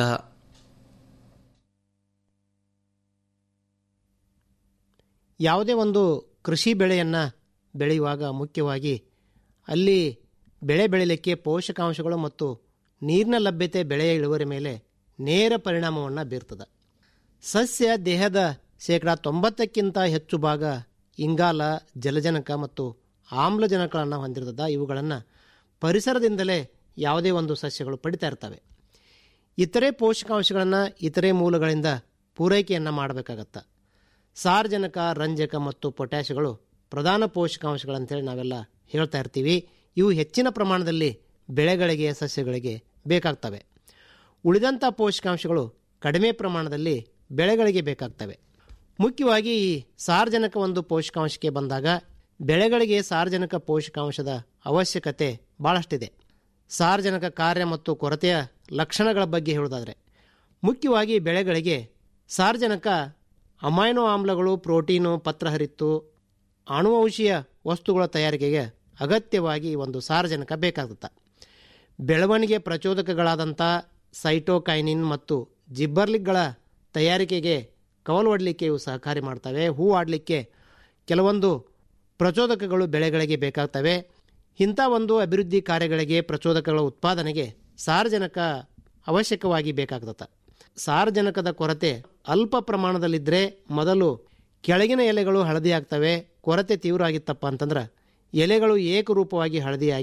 ಯಾವುದೇ ಒಂದು ಕೃಷಿ ಬೆಳೆಯನ್ನು ಬೆಳೆಯುವಾಗ ಮುಖ್ಯವಾಗಿ ಅಲ್ಲಿ ಬೆಳೆ ಬೆಳೆಯಲಿಕ್ಕೆ ಪೋಷಕಾಂಶಗಳು ಮತ್ತು ನೀರಿನ ಲಭ್ಯತೆ ಬೆಳೆಯ ಇಳುವರಿ ಮೇಲೆ ನೇರ ಪರಿಣಾಮವನ್ನು ಬೀರ್ತದೆ ಸಸ್ಯ ದೇಹದ ಶೇಕಡ ತೊಂಬತ್ತಕ್ಕಿಂತ ಹೆಚ್ಚು ಭಾಗ ಇಂಗಾಲ ಜಲಜನಕ ಮತ್ತು ಆಮ್ಲಜನಕಗಳನ್ನು ಹೊಂದಿರ್ತದೆ ಇವುಗಳನ್ನು ಪರಿಸರದಿಂದಲೇ ಯಾವುದೇ ಒಂದು ಸಸ್ಯಗಳು ಪಡಿತಾ ಇರ್ತವೆ ಇತರೆ ಪೋಷಕಾಂಶಗಳನ್ನು ಇತರೆ ಮೂಲಗಳಿಂದ ಪೂರೈಕೆಯನ್ನು ಮಾಡಬೇಕಾಗತ್ತೆ ಸಾರ್ವಜನಿಕ ರಂಜಕ ಮತ್ತು ಪೊಟ್ಯಾಷಗಳು ಪ್ರಧಾನ ಪೋಷಕಾಂಶಗಳಂತೇಳಿ ನಾವೆಲ್ಲ ಹೇಳ್ತಾ ಇರ್ತೀವಿ ಇವು ಹೆಚ್ಚಿನ ಪ್ರಮಾಣದಲ್ಲಿ ಬೆಳೆಗಳಿಗೆ ಸಸ್ಯಗಳಿಗೆ ಬೇಕಾಗ್ತವೆ ಉಳಿದಂಥ ಪೋಷಕಾಂಶಗಳು ಕಡಿಮೆ ಪ್ರಮಾಣದಲ್ಲಿ ಬೆಳೆಗಳಿಗೆ ಬೇಕಾಗ್ತವೆ ಮುಖ್ಯವಾಗಿ ಈ ಸಾರ್ವಜನಿಕ ಒಂದು ಪೋಷಕಾಂಶಕ್ಕೆ ಬಂದಾಗ ಬೆಳೆಗಳಿಗೆ ಸಾರ್ವಜನಿಕ ಪೋಷಕಾಂಶದ ಅವಶ್ಯಕತೆ ಭಾಳಷ್ಟಿದೆ ಸಾರ್ವಜನಿಕ ಕಾರ್ಯ ಮತ್ತು ಕೊರತೆಯ ಲಕ್ಷಣಗಳ ಬಗ್ಗೆ ಹೇಳೋದಾದರೆ ಮುಖ್ಯವಾಗಿ ಬೆಳೆಗಳಿಗೆ ಸಾರ್ವಜನಿಕ ಅಮೈನೋ ಆಮ್ಲಗಳು ಪ್ರೋಟೀನು ಪತ್ರಹರಿತ್ತು ಅಣುವಂಶೀಯ ವಸ್ತುಗಳ ತಯಾರಿಕೆಗೆ ಅಗತ್ಯವಾಗಿ ಒಂದು ಸಾರ್ವಜನಿಕ ಬೇಕಾಗುತ್ತೆ ಬೆಳವಣಿಗೆ ಪ್ರಚೋದಕಗಳಾದಂಥ ಸೈಟೋಕೈನಿನ್ ಮತ್ತು ಜಿಬ್ಬರ್ಲಿಕ್ಗಳ ತಯಾರಿಕೆಗೆ ಕವಲು ಒಡಲಿಕ್ಕೆ ಇವು ಸಹಕಾರಿ ಮಾಡ್ತವೆ ಹೂ ಆಡಲಿಕ್ಕೆ ಕೆಲವೊಂದು ಪ್ರಚೋದಕಗಳು ಬೆಳೆಗಳಿಗೆ ಬೇಕಾಗ್ತವೆ ಇಂಥ ಒಂದು ಅಭಿವೃದ್ಧಿ ಕಾರ್ಯಗಳಿಗೆ ಪ್ರಚೋದಕಗಳ ಉತ್ಪಾದನೆಗೆ ಸಾರ್ವಜನಿಕ ಅವಶ್ಯಕವಾಗಿ ಬೇಕಾಗ್ತದೆ ಸಾರ್ವಜನಿಕದ ಕೊರತೆ ಅಲ್ಪ ಪ್ರಮಾಣದಲ್ಲಿದ್ದರೆ ಮೊದಲು ಕೆಳಗಿನ ಎಲೆಗಳು ಹಳದಿ ಆಗ್ತವೆ ಕೊರತೆ ತೀವ್ರ ಆಗಿತ್ತಪ್ಪ ಅಂತಂದ್ರೆ ಎಲೆಗಳು ಏಕರೂಪವಾಗಿ ಹಳದಿಯಾಗಿ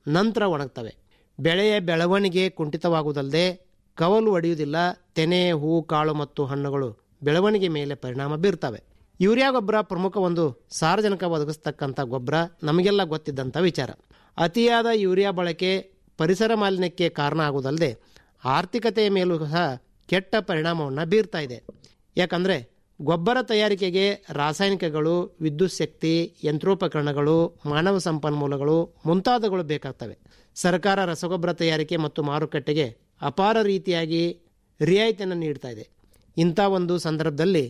ನಂತರ ಒಣಗ್ತವೆ ಬೆಳೆಯ ಬೆಳವಣಿಗೆ ಕುಂಠಿತವಾಗುವುದಲ್ಲದೆ ಕವಲು ಒಡೆಯುವುದಿಲ್ಲ ತೆನೆ ಹೂ ಕಾಳು ಮತ್ತು ಹಣ್ಣುಗಳು ಬೆಳವಣಿಗೆ ಮೇಲೆ ಪರಿಣಾಮ ಬೀರ್ತವೆ ಯೂರಿಯಾ ಗೊಬ್ಬರ ಪ್ರಮುಖ ಒಂದು ಸಾರ್ವಜನಿಕ ಒದಗಿಸ್ತಕ್ಕಂಥ ಗೊಬ್ಬರ ನಮಗೆಲ್ಲ ಗೊತ್ತಿದ್ದಂಥ ವಿಚಾರ ಅತಿಯಾದ ಯೂರಿಯಾ ಬಳಕೆ ಪರಿಸರ ಮಾಲಿನ್ಯಕ್ಕೆ ಕಾರಣ ಆಗುವುದಲ್ಲದೆ ಆರ್ಥಿಕತೆಯ ಮೇಲೂ ಸಹ ಕೆಟ್ಟ ಪರಿಣಾಮವನ್ನು ಬೀರ್ತಾ ಇದೆ ಯಾಕಂದರೆ ಗೊಬ್ಬರ ತಯಾರಿಕೆಗೆ ರಾಸಾಯನಿಕಗಳು ವಿದ್ಯುತ್ ಶಕ್ತಿ ಯಂತ್ರೋಪಕರಣಗಳು ಮಾನವ ಸಂಪನ್ಮೂಲಗಳು ಮುಂತಾದವುಗಳು ಬೇಕಾಗ್ತವೆ ಸರ್ಕಾರ ರಸಗೊಬ್ಬರ ತಯಾರಿಕೆ ಮತ್ತು ಮಾರುಕಟ್ಟೆಗೆ ಅಪಾರ ರೀತಿಯಾಗಿ ರಿಯಾಯಿತಿಯನ್ನು ನೀಡ್ತಾ ಇದೆ ಇಂಥ ಒಂದು ಸಂದರ್ಭದಲ್ಲಿ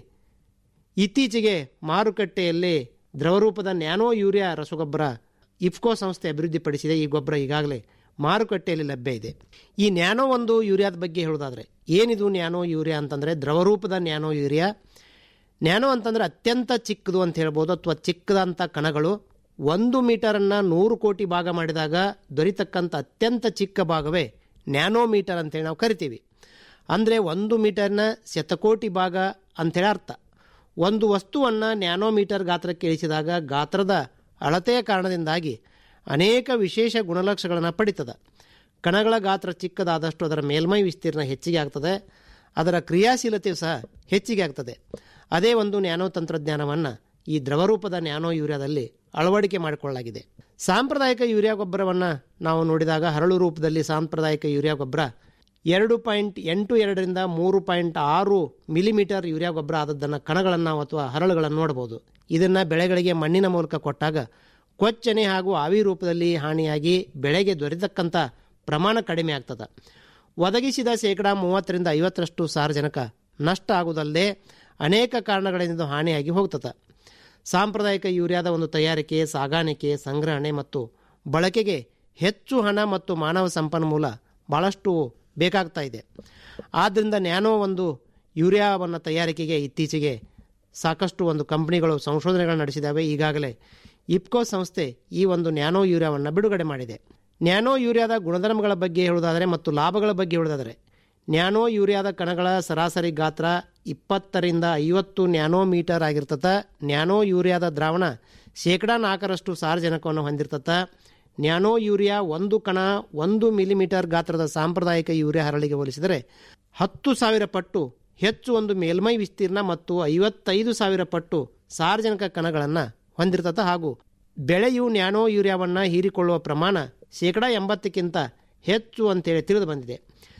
ಇತ್ತೀಚೆಗೆ ಮಾರುಕಟ್ಟೆಯಲ್ಲಿ ದ್ರವರೂಪದ ನ್ಯಾನೋ ಯೂರಿಯಾ ರಸಗೊಬ್ಬರ ಇಫ್ಕೋ ಸಂಸ್ಥೆ ಅಭಿವೃದ್ಧಿಪಡಿಸಿದೆ ಈ ಗೊಬ್ಬರ ಈಗಾಗಲೇ ಮಾರುಕಟ್ಟೆಯಲ್ಲಿ ಲಭ್ಯ ಇದೆ ಈ ನ್ಯಾನೋ ಒಂದು ಯೂರಿಯಾದ ಬಗ್ಗೆ ಹೇಳೋದಾದರೆ ಏನಿದು ನ್ಯಾನೋ ಯೂರಿಯಾ ಅಂತಂದರೆ ದ್ರವರೂಪದ ನ್ಯಾನೋ ಯೂರಿಯಾ ನ್ಯಾನೋ ಅಂತಂದರೆ ಅತ್ಯಂತ ಚಿಕ್ಕದು ಅಂತ ಹೇಳ್ಬೋದು ಅಥವಾ ಚಿಕ್ಕದಂಥ ಕಣಗಳು ಒಂದು ಮೀಟರನ್ನು ನೂರು ಕೋಟಿ ಭಾಗ ಮಾಡಿದಾಗ ದೊರೀತಕ್ಕಂಥ ಅತ್ಯಂತ ಚಿಕ್ಕ ಭಾಗವೇ ನ್ಯಾನೋ ಮೀಟರ್ ಅಂತೇಳಿ ನಾವು ಕರಿತೀವಿ ಅಂದರೆ ಒಂದು ಮೀಟರ್ನ ಶತಕೋಟಿ ಭಾಗ ಅಂಥೇಳಿ ಅರ್ಥ ಒಂದು ವಸ್ತುವನ್ನು ನ್ಯಾನೋಮೀಟರ್ ಗಾತ್ರಕ್ಕೆ ಇಳಿಸಿದಾಗ ಗಾತ್ರದ ಅಳತೆಯ ಕಾರಣದಿಂದಾಗಿ ಅನೇಕ ವಿಶೇಷ ಗುಣಲಕ್ಷಣಗಳನ್ನು ಪಡಿತದೆ ಕಣಗಳ ಗಾತ್ರ ಚಿಕ್ಕದಾದಷ್ಟು ಅದರ ಮೇಲ್ಮೈ ವಿಸ್ತೀರ್ಣ ಹೆಚ್ಚಿಗೆ ಆಗ್ತದೆ ಅದರ ಕ್ರಿಯಾಶೀಲತೆಯು ಸಹ ಹೆಚ್ಚಿಗೆ ಆಗ್ತದೆ ಅದೇ ಒಂದು ನ್ಯಾನೋ ತಂತ್ರಜ್ಞಾನವನ್ನು ಈ ದ್ರವರೂಪದ ನ್ಯಾನೋ ಯೂರಿಯಾದಲ್ಲಿ ಅಳವಡಿಕೆ ಮಾಡಿಕೊಳ್ಳಲಾಗಿದೆ ಸಾಂಪ್ರದಾಯಿಕ ಯೂರಿಯಾ ಗೊಬ್ಬರವನ್ನು ನಾವು ನೋಡಿದಾಗ ಹರಳು ರೂಪದಲ್ಲಿ ಸಾಂಪ್ರದಾಯಿಕ ಯೂರಿಯಾ ಗೊಬ್ಬರ ಎರಡು ಪಾಯಿಂಟ್ ಎಂಟು ಎರಡರಿಂದ ಮೂರು ಪಾಯಿಂಟ್ ಆರು ಮಿಲಿಮೀಟರ್ ಯೂರಿಯಾ ಗೊಬ್ಬರ ಆದದ್ದನ್ನು ಕಣಗಳನ್ನು ಅಥವಾ ಹರಳುಗಳನ್ನು ನೋಡ್ಬೋದು ಇದನ್ನು ಬೆಳೆಗಳಿಗೆ ಮಣ್ಣಿನ ಮೂಲಕ ಕೊಟ್ಟಾಗ ಕೊಚ್ಚನೆ ಹಾಗೂ ಆವಿ ರೂಪದಲ್ಲಿ ಹಾನಿಯಾಗಿ ಬೆಳೆಗೆ ದೊರೆತಕ್ಕಂಥ ಪ್ರಮಾಣ ಕಡಿಮೆ ಆಗ್ತದೆ ಒದಗಿಸಿದ ಶೇಕಡ ಮೂವತ್ತರಿಂದ ಐವತ್ತರಷ್ಟು ಸಾರಜನಕ ನಷ್ಟ ಆಗುವುದಲ್ಲದೆ ಅನೇಕ ಕಾರಣಗಳಿಂದ ಇದು ಹಾನಿಯಾಗಿ ಹೋಗ್ತದೆ ಸಾಂಪ್ರದಾಯಿಕ ಯೂರಿಯಾದ ಒಂದು ತಯಾರಿಕೆ ಸಾಗಾಣಿಕೆ ಸಂಗ್ರಹಣೆ ಮತ್ತು ಬಳಕೆಗೆ ಹೆಚ್ಚು ಹಣ ಮತ್ತು ಮಾನವ ಸಂಪನ್ಮೂಲ ಭಾಳಷ್ಟು ಬೇಕಾಗ್ತಾ ಇದೆ ಆದ್ದರಿಂದ ನ್ಯಾನೋ ಒಂದು ಯೂರಿಯಾವನ್ನು ತಯಾರಿಕೆಗೆ ಇತ್ತೀಚೆಗೆ ಸಾಕಷ್ಟು ಒಂದು ಕಂಪ್ನಿಗಳು ಸಂಶೋಧನೆಗಳು ನಡೆಸಿದ್ದಾವೆ ಈಗಾಗಲೇ ಇಪ್ಕೋ ಸಂಸ್ಥೆ ಈ ಒಂದು ನ್ಯಾನೋ ಯೂರಿಯಾವನ್ನು ಬಿಡುಗಡೆ ಮಾಡಿದೆ ನ್ಯಾನೋ ಯೂರಿಯಾದ ಗುಣಧರ್ಮಗಳ ಬಗ್ಗೆ ಹೇಳುವುದಾದರೆ ಮತ್ತು ಲಾಭಗಳ ಬಗ್ಗೆ ಹೇಳುವುದಾದರೆ ನ್ಯಾನೋ ಯೂರಿಯಾದ ಕಣಗಳ ಸರಾಸರಿ ಗಾತ್ರ ಇಪ್ಪತ್ತರಿಂದ ಐವತ್ತು ನ್ಯಾನೋಮೀಟರ್ ಆಗಿರ್ತದೆ ನ್ಯಾನೋ ಯೂರಿಯಾದ ದ್ರಾವಣ ಶೇಕಡ ನಾಲ್ಕರಷ್ಟು ಸಾರಜನಕವನ್ನು ಹೊಂದಿರ್ತದೆ ನ್ಯಾನೋ ಯೂರಿಯಾ ಒಂದು ಕಣ ಒಂದು ಮಿಲಿಮೀಟರ್ ಗಾತ್ರದ ಸಾಂಪ್ರದಾಯಿಕ ಯೂರಿಯಾ ಹರಳಿಗೆ ಹೋಲಿಸಿದರೆ ಹತ್ತು ಸಾವಿರ ಪಟ್ಟು ಹೆಚ್ಚು ಒಂದು ಮೇಲ್ಮೈ ವಿಸ್ತೀರ್ಣ ಮತ್ತು ಐವತ್ತೈದು ಸಾವಿರ ಪಟ್ಟು ಸಾರ್ವಜನಿಕ ಕಣಗಳನ್ನು ಹೊಂದಿರ್ತದೆ ಹಾಗೂ ಬೆಳೆಯು ನ್ಯಾನೋ ಯೂರಿಯಾವನ್ನು ಹೀರಿಕೊಳ್ಳುವ ಪ್ರಮಾಣ ಶೇಕಡ ಎಂಬತ್ತಕ್ಕಿಂತ ಹೆಚ್ಚು ಅಂತೇಳಿ ತಿಳಿದು ಬಂದಿದೆ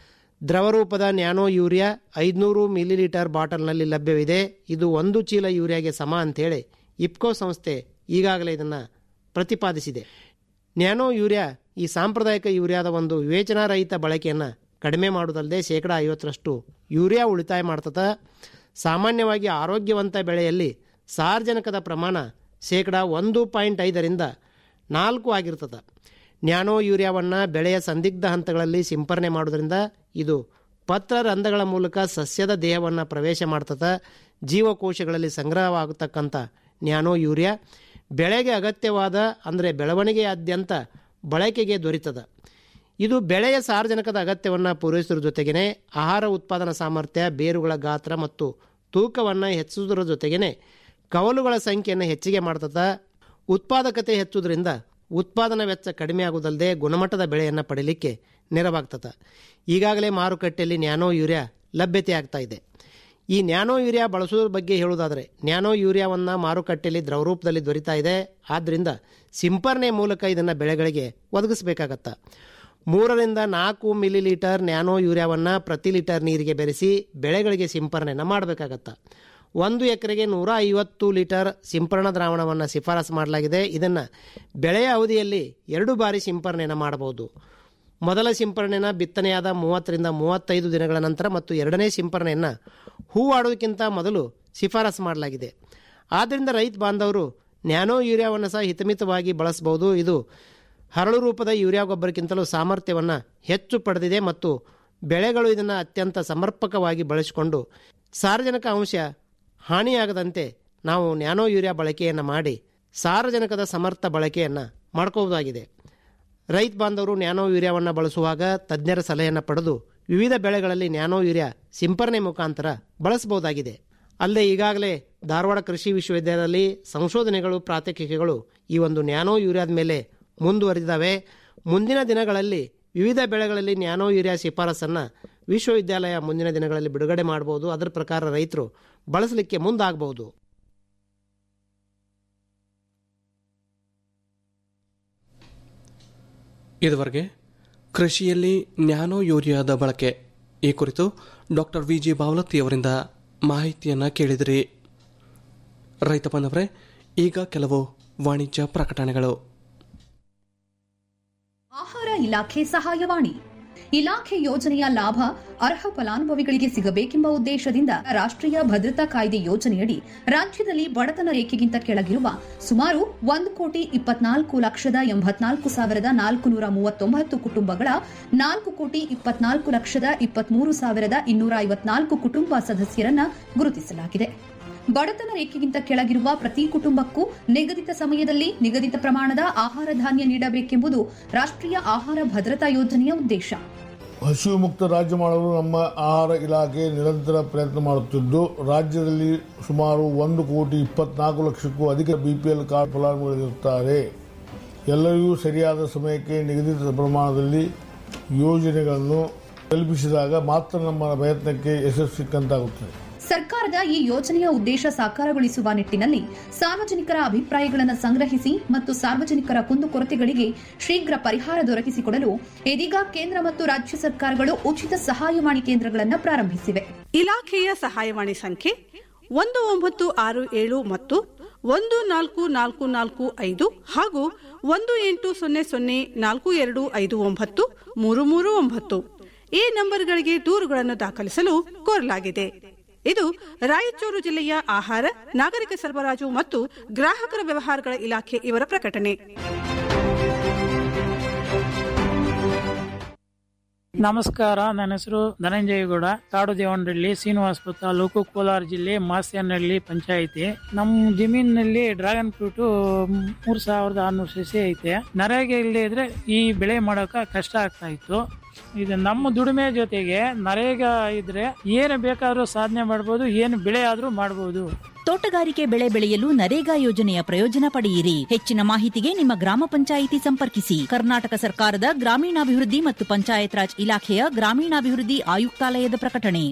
ದ್ರವರೂಪದ ನ್ಯಾನೋ ಯೂರಿಯಾ ಐದುನೂರು ಮಿಲಿಲೀಟರ್ ಬಾಟಲ್ನಲ್ಲಿ ಲಭ್ಯವಿದೆ ಇದು ಒಂದು ಚೀಲ ಯೂರಿಯಾಗೆ ಸಮ ಅಂತೇಳಿ ಇಪ್ಕೋ ಸಂಸ್ಥೆ ಈಗಾಗಲೇ ಇದನ್ನು ಪ್ರತಿಪಾದಿಸಿದೆ ನ್ಯಾನೋ ಯೂರಿಯಾ ಈ ಸಾಂಪ್ರದಾಯಿಕ ಯೂರಿಯಾದ ಒಂದು ವಿವೇಚನಾರಹಿತ ಬಳಕೆಯನ್ನು ಕಡಿಮೆ ಮಾಡುವುದಲ್ಲದೆ ಶೇಕಡ ಐವತ್ತರಷ್ಟು ಯೂರಿಯಾ ಉಳಿತಾಯ ಮಾಡ್ತದೆ ಸಾಮಾನ್ಯವಾಗಿ ಆರೋಗ್ಯವಂತ ಬೆಳೆಯಲ್ಲಿ ಸಾರ್ವಜನಿಕದ ಪ್ರಮಾಣ ಶೇಕಡ ಒಂದು ಪಾಯಿಂಟ್ ಐದರಿಂದ ನಾಲ್ಕು ಆಗಿರ್ತದೆ ನ್ಯಾನೋ ಯೂರಿಯಾವನ್ನು ಬೆಳೆಯ ಸಂದಿಗ್ಧ ಹಂತಗಳಲ್ಲಿ ಸಿಂಪರಣೆ ಮಾಡೋದ್ರಿಂದ ಇದು ಪತ್ರ ರಂಧ್ರಗಳ ಮೂಲಕ ಸಸ್ಯದ ದೇಹವನ್ನು ಪ್ರವೇಶ ಮಾಡ್ತದೆ ಜೀವಕೋಶಗಳಲ್ಲಿ ಸಂಗ್ರಹವಾಗತಕ್ಕಂಥ ನ್ಯಾನೋ ಯೂರಿಯಾ ಬೆಳೆಗೆ ಅಗತ್ಯವಾದ ಅಂದರೆ ಬೆಳವಣಿಗೆಯಾದ್ಯಂತ ಬಳಕೆಗೆ ದೊರೀತದೆ ಇದು ಬೆಳೆಯ ಸಾರ್ವಜನಿಕದ ಅಗತ್ಯವನ್ನು ಪೂರೈಸುವ ಜೊತೆಗೇ ಆಹಾರ ಉತ್ಪಾದನಾ ಸಾಮರ್ಥ್ಯ ಬೇರುಗಳ ಗಾತ್ರ ಮತ್ತು ತೂಕವನ್ನು ಹೆಚ್ಚಿಸುವುದರ ಜೊತೆಗೇ ಕವಲುಗಳ ಸಂಖ್ಯೆಯನ್ನು ಹೆಚ್ಚಿಗೆ ಮಾಡ್ತದೆ ಉತ್ಪಾದಕತೆ ಹೆಚ್ಚುವುದರಿಂದ ಉತ್ಪಾದನಾ ವೆಚ್ಚ ಕಡಿಮೆ ಆಗುವುದಲ್ಲದೆ ಗುಣಮಟ್ಟದ ಬೆಳೆಯನ್ನು ಪಡೀಲಿಕ್ಕೆ ನೆರವಾಗ್ತದೆ ಈಗಾಗಲೇ ಮಾರುಕಟ್ಟೆಯಲ್ಲಿ ನ್ಯಾನೋ ಯೂರಿಯಾ ಲಭ್ಯತೆ ಆಗ್ತಾ ಇದೆ ಈ ನ್ಯಾನೋ ಯೂರಿಯಾ ಬಳಸುವುದ್ರ ಬಗ್ಗೆ ಹೇಳುವುದಾದರೆ ನ್ಯಾನೋ ಯೂರಿಯಾವನ್ನು ಮಾರುಕಟ್ಟೆಯಲ್ಲಿ ದ್ರವರೂಪದಲ್ಲಿ ದೊರೀತಾ ಇದೆ ಆದ್ದರಿಂದ ಸಿಂಪರಣೆ ಮೂಲಕ ಇದನ್ನು ಬೆಳೆಗಳಿಗೆ ಒದಗಿಸಬೇಕಾಗತ್ತೆ ಮೂರರಿಂದ ನಾಲ್ಕು ಮಿಲಿ ಲೀಟರ್ ನ್ಯಾನೋ ಯೂರಿಯಾವನ್ನು ಪ್ರತಿ ಲೀಟರ್ ನೀರಿಗೆ ಬೆರೆಸಿ ಬೆಳೆಗಳಿಗೆ ಸಿಂಪರಣೆಯನ್ನು ಮಾಡಬೇಕಾಗತ್ತೆ ಒಂದು ಎಕರೆಗೆ ನೂರ ಐವತ್ತು ಲೀಟರ್ ಸಿಂಪರಣಾ ದ್ರಾವಣವನ್ನು ಶಿಫಾರಸು ಮಾಡಲಾಗಿದೆ ಇದನ್ನು ಬೆಳೆಯ ಅವಧಿಯಲ್ಲಿ ಎರಡು ಬಾರಿ ಸಿಂಪರಣೆಯನ್ನು ಮಾಡಬಹುದು ಮೊದಲ ಸಿಂಪರಣೆನ ಬಿತ್ತನೆಯಾದ ಮೂವತ್ತರಿಂದ ಮೂವತ್ತೈದು ದಿನಗಳ ನಂತರ ಮತ್ತು ಎರಡನೇ ಸಿಂಪರಣೆಯನ್ನು ಹೂವಾಡೋದಕ್ಕಿಂತ ಮೊದಲು ಶಿಫಾರಸು ಮಾಡಲಾಗಿದೆ ಆದ್ದರಿಂದ ರೈತ ಬಾಂಧವರು ನ್ಯಾನೋ ಯೂರಿಯಾವನ್ನು ಸಹ ಹಿತಮಿತವಾಗಿ ಬಳಸಬಹುದು ಇದು ಹರಳು ರೂಪದ ಯೂರಿಯಾ ಗೊಬ್ಬರಕ್ಕಿಂತಲೂ ಸಾಮರ್ಥ್ಯವನ್ನು ಹೆಚ್ಚು ಪಡೆದಿದೆ ಮತ್ತು ಬೆಳೆಗಳು ಇದನ್ನು ಅತ್ಯಂತ ಸಮರ್ಪಕವಾಗಿ ಬಳಸಿಕೊಂಡು ಸಾರ್ವಜನಿಕ ಅಂಶ ಹಾನಿಯಾಗದಂತೆ ನಾವು ನ್ಯಾನೋ ಯೂರಿಯಾ ಬಳಕೆಯನ್ನು ಮಾಡಿ ಸಾರ್ವಜನಿಕದ ಸಮರ್ಥ ಬಳಕೆಯನ್ನು ಮಾಡ್ಕೋಬಹುದಾಗಿದೆ ರೈತ ಬಾಂಧವರು ನ್ಯಾನೋ ಯೂರಿಯಾವನ್ನು ಬಳಸುವಾಗ ತಜ್ಞರ ಸಲಹೆಯನ್ನು ಪಡೆದು ವಿವಿಧ ಬೆಳೆಗಳಲ್ಲಿ ನ್ಯಾನೋ ಯೂರಿಯಾ ಸಿಂಪರಣೆ ಮುಖಾಂತರ ಬಳಸಬಹುದಾಗಿದೆ ಅಲ್ಲದೆ ಈಗಾಗಲೇ ಧಾರವಾಡ ಕೃಷಿ ವಿಶ್ವವಿದ್ಯಾಲಯದಲ್ಲಿ ಸಂಶೋಧನೆಗಳು ಪ್ರಾತ್ಯಕ್ಷಿಕೆಗಳು ಈ ಒಂದು ನ್ಯಾನೋ ಯೂರಿಯಾದ ಮೇಲೆ ಮುಂದುವರಿದಿದ್ದಾವೆ ಮುಂದಿನ ದಿನಗಳಲ್ಲಿ ವಿವಿಧ ಬೆಳೆಗಳಲ್ಲಿ ನ್ಯಾನೋ ಯೂರಿಯಾ ಶಿಫಾರಸನ್ನು ವಿಶ್ವವಿದ್ಯಾಲಯ ಮುಂದಿನ ದಿನಗಳಲ್ಲಿ ಬಿಡುಗಡೆ ಮಾಡಬಹುದು ಅದರ ಪ್ರಕಾರ ರೈತರು ಬಳಸಲಿಕ್ಕೆ ಮುಂದಾಗಬಹುದು ಇದುವರೆಗೆ ಕೃಷಿಯಲ್ಲಿ ನ್ಯಾನೋ ಯೂರಿಯಾದ ಬಳಕೆ ಈ ಕುರಿತು ಡಾಕ್ಟರ್ ವಿ ಜಿ ಬಾವಲತ್ತಿ ಅವರಿಂದ ಮಾಹಿತಿಯನ್ನು ಕೇಳಿದಿರಿ ರೈತ ಬಂದವರೇ ಈಗ ಕೆಲವು ವಾಣಿಜ್ಯ ಪ್ರಕಟಣೆಗಳು ಆಹಾರ ಇಲಾಖೆ ಸಹಾಯವಾಣಿ ಇಲಾಖೆ ಯೋಜನೆಯ ಲಾಭ ಅರ್ಹ ಫಲಾನುಭವಿಗಳಿಗೆ ಸಿಗಬೇಕೆಂಬ ಉದ್ದೇಶದಿಂದ ರಾಷ್ಟ್ರೀಯ ಭದ್ರತಾ ಕಾಯ್ದೆ ಯೋಜನೆಯಡಿ ರಾಜ್ಯದಲ್ಲಿ ಬಡತನ ರೇಖೆಗಿಂತ ಕೆಳಗಿರುವ ಸುಮಾರು ಒಂದು ಕೋಟಿ ಇಪ್ಪತ್ನಾಲ್ಕು ಲಕ್ಷದ ಎಂಬತ್ನಾಲ್ಕು ಸಾವಿರದ ನಾಲ್ಕು ನೂರ ಮೂವತ್ತೊಂಬತ್ತು ಕುಟುಂಬಗಳ ನಾಲ್ಕು ಕೋಟಿ ಇಪ್ಪತ್ನಾಲ್ಕು ಲಕ್ಷದ ಇಪ್ಪತ್ಮೂರು ಸಾವಿರದ ಇನ್ನೂರ ಐವತ್ನಾಲ್ಕು ಕುಟುಂಬ ಸದಸ್ಯರನ್ನ ಗುರುತಿಸಲಾಗಿದೆ ಬಡತನ ರೇಖೆಗಿಂತ ಕೆಳಗಿರುವ ಪ್ರತಿ ಕುಟುಂಬಕ್ಕೂ ನಿಗದಿತ ಸಮಯದಲ್ಲಿ ನಿಗದಿತ ಪ್ರಮಾಣದ ಆಹಾರ ಧಾನ್ಯ ನೀಡಬೇಕೆಂಬುದು ರಾಷ್ಟ್ರೀಯ ಆಹಾರ ಭದ್ರತಾ ಯೋಜನೆಯ ಉದ್ದೇಶ ಹಸಿವು ಮುಕ್ತ ರಾಜ್ಯ ಮಾಡಲು ನಮ್ಮ ಆಹಾರ ಇಲಾಖೆ ನಿರಂತರ ಪ್ರಯತ್ನ ಮಾಡುತ್ತಿದ್ದು ರಾಜ್ಯದಲ್ಲಿ ಸುಮಾರು ಒಂದು ಕೋಟಿ ಇಪ್ಪತ್ನಾಲ್ಕು ಲಕ್ಷಕ್ಕೂ ಅಧಿಕ ಬಿಪಿಎಲ್ ಕಾರ್ಡ್ ಫಲಾನುಭವಿಗಳಿರುತ್ತಾರೆ ಎಲ್ಲರಿಗೂ ಸರಿಯಾದ ಸಮಯಕ್ಕೆ ನಿಗದಿತ ಪ್ರಮಾಣದಲ್ಲಿ ಯೋಜನೆಗಳನ್ನು ತಲುಪಿಸಿದಾಗ ಮಾತ್ರ ನಮ್ಮ ಪ್ರಯತ್ನಕ್ಕೆ ಯಶಸ್ಸು ಸಿಕ್ಕಂತಾಗುತ್ತದೆ ಸರ್ಕಾರದ ಈ ಯೋಜನೆಯ ಉದ್ದೇಶ ಸಾಕಾರಗೊಳಿಸುವ ನಿಟ್ಟಿನಲ್ಲಿ ಸಾರ್ವಜನಿಕರ ಅಭಿಪ್ರಾಯಗಳನ್ನು ಸಂಗ್ರಹಿಸಿ ಮತ್ತು ಸಾರ್ವಜನಿಕರ ಕುಂದುಕೊರತೆಗಳಿಗೆ ಶೀಘ್ರ ಪರಿಹಾರ ದೊರಕಿಸಿಕೊಡಲು ಇದೀಗ ಕೇಂದ್ರ ಮತ್ತು ರಾಜ್ಯ ಸರ್ಕಾರಗಳು ಉಚಿತ ಸಹಾಯವಾಣಿ ಕೇಂದ್ರಗಳನ್ನು ಪ್ರಾರಂಭಿಸಿವೆ ಇಲಾಖೆಯ ಸಹಾಯವಾಣಿ ಸಂಖ್ಯೆ ಒಂದು ಒಂಬತ್ತು ಆರು ಏಳು ಮತ್ತು ಒಂದು ನಾಲ್ಕು ನಾಲ್ಕು ನಾಲ್ಕು ಐದು ಹಾಗೂ ಒಂದು ಎಂಟು ಸೊನ್ನೆ ಸೊನ್ನೆ ನಾಲ್ಕು ಎರಡು ಐದು ಒಂಬತ್ತು ಮೂರು ಮೂರು ಒಂಬತ್ತು ಈ ನಂಬರ್ಗಳಿಗೆ ದೂರುಗಳನ್ನು ದಾಖಲಿಸಲು ಕೋರಲಾಗಿದೆ ಇದು ರಾಯಚೂರು ಜಿಲ್ಲೆಯ ಆಹಾರ ನಾಗರಿಕ ಸರಬರಾಜು ಮತ್ತು ಗ್ರಾಹಕರ ವ್ಯವಹಾರಗಳ ಇಲಾಖೆ ಇವರ ಪ್ರಕಟಣೆ ನಮಸ್ಕಾರ ನನ್ನ ಹೆಸರು ಧನಂಜಯಗೌಡ ಕಾಡು ದೇವನಹಳ್ಳಿ ಶ್ರೀನಿವಾಸಪುರ ತಾಲೂಕು ಕೋಲಾರ ಜಿಲ್ಲೆ ಮಾಸ್ಯನಹಳ್ಳಿ ಪಂಚಾಯಿತಿ ನಮ್ಮ ಜಮೀನಿನಲ್ಲಿ ಡ್ರ್ಯಾಗನ್ ಫ್ರೂಟ್ ಮೂರ್ ಸಾವಿರದ ಆರ್ನೂರು ಸಸಿ ಐತೆ ನರೇಗೆ ಇಲ್ಲದೆ ಇದ್ರೆ ಈ ಬೆಳೆ ಮಾಡೋಕ ಕಷ್ಟ ಆಗ್ತಾ ಇತ್ತು ಇದು ನಮ್ಮ ದುಡಿಮೆ ಜೊತೆಗೆ ನರೇಗ ಇದ್ರೆ ಏನು ಬೇಕಾದ್ರೂ ಸಾಧನೆ ಮಾಡ್ಬೋದು ಏನು ಬೆಳೆ ಆದ್ರೂ ಮಾಡ್ಬೋದು ತೋಟಗಾರಿಕೆ ಬೆಳೆ ಬೆಳೆಯಲು ನರೇಗಾ ಯೋಜನೆಯ ಪ್ರಯೋಜನ ಪಡೆಯಿರಿ ಹೆಚ್ಚಿನ ಮಾಹಿತಿಗೆ ನಿಮ್ಮ ಗ್ರಾಮ ಪಂಚಾಯಿತಿ ಸಂಪರ್ಕಿಸಿ ಕರ್ನಾಟಕ ಸರ್ಕಾರದ ಗ್ರಾಮೀಣಾಭಿವೃದ್ಧಿ ಮತ್ತು ಪಂಚಾಯತ್ ರಾಜ್ ಇಲಾಖೆಯ ಗ್ರಾಮೀಣಾಭಿವೃದ್ಧಿ ಆಯುಕ್ತಾಲಯದ ಪ್ರಕಟಣೆ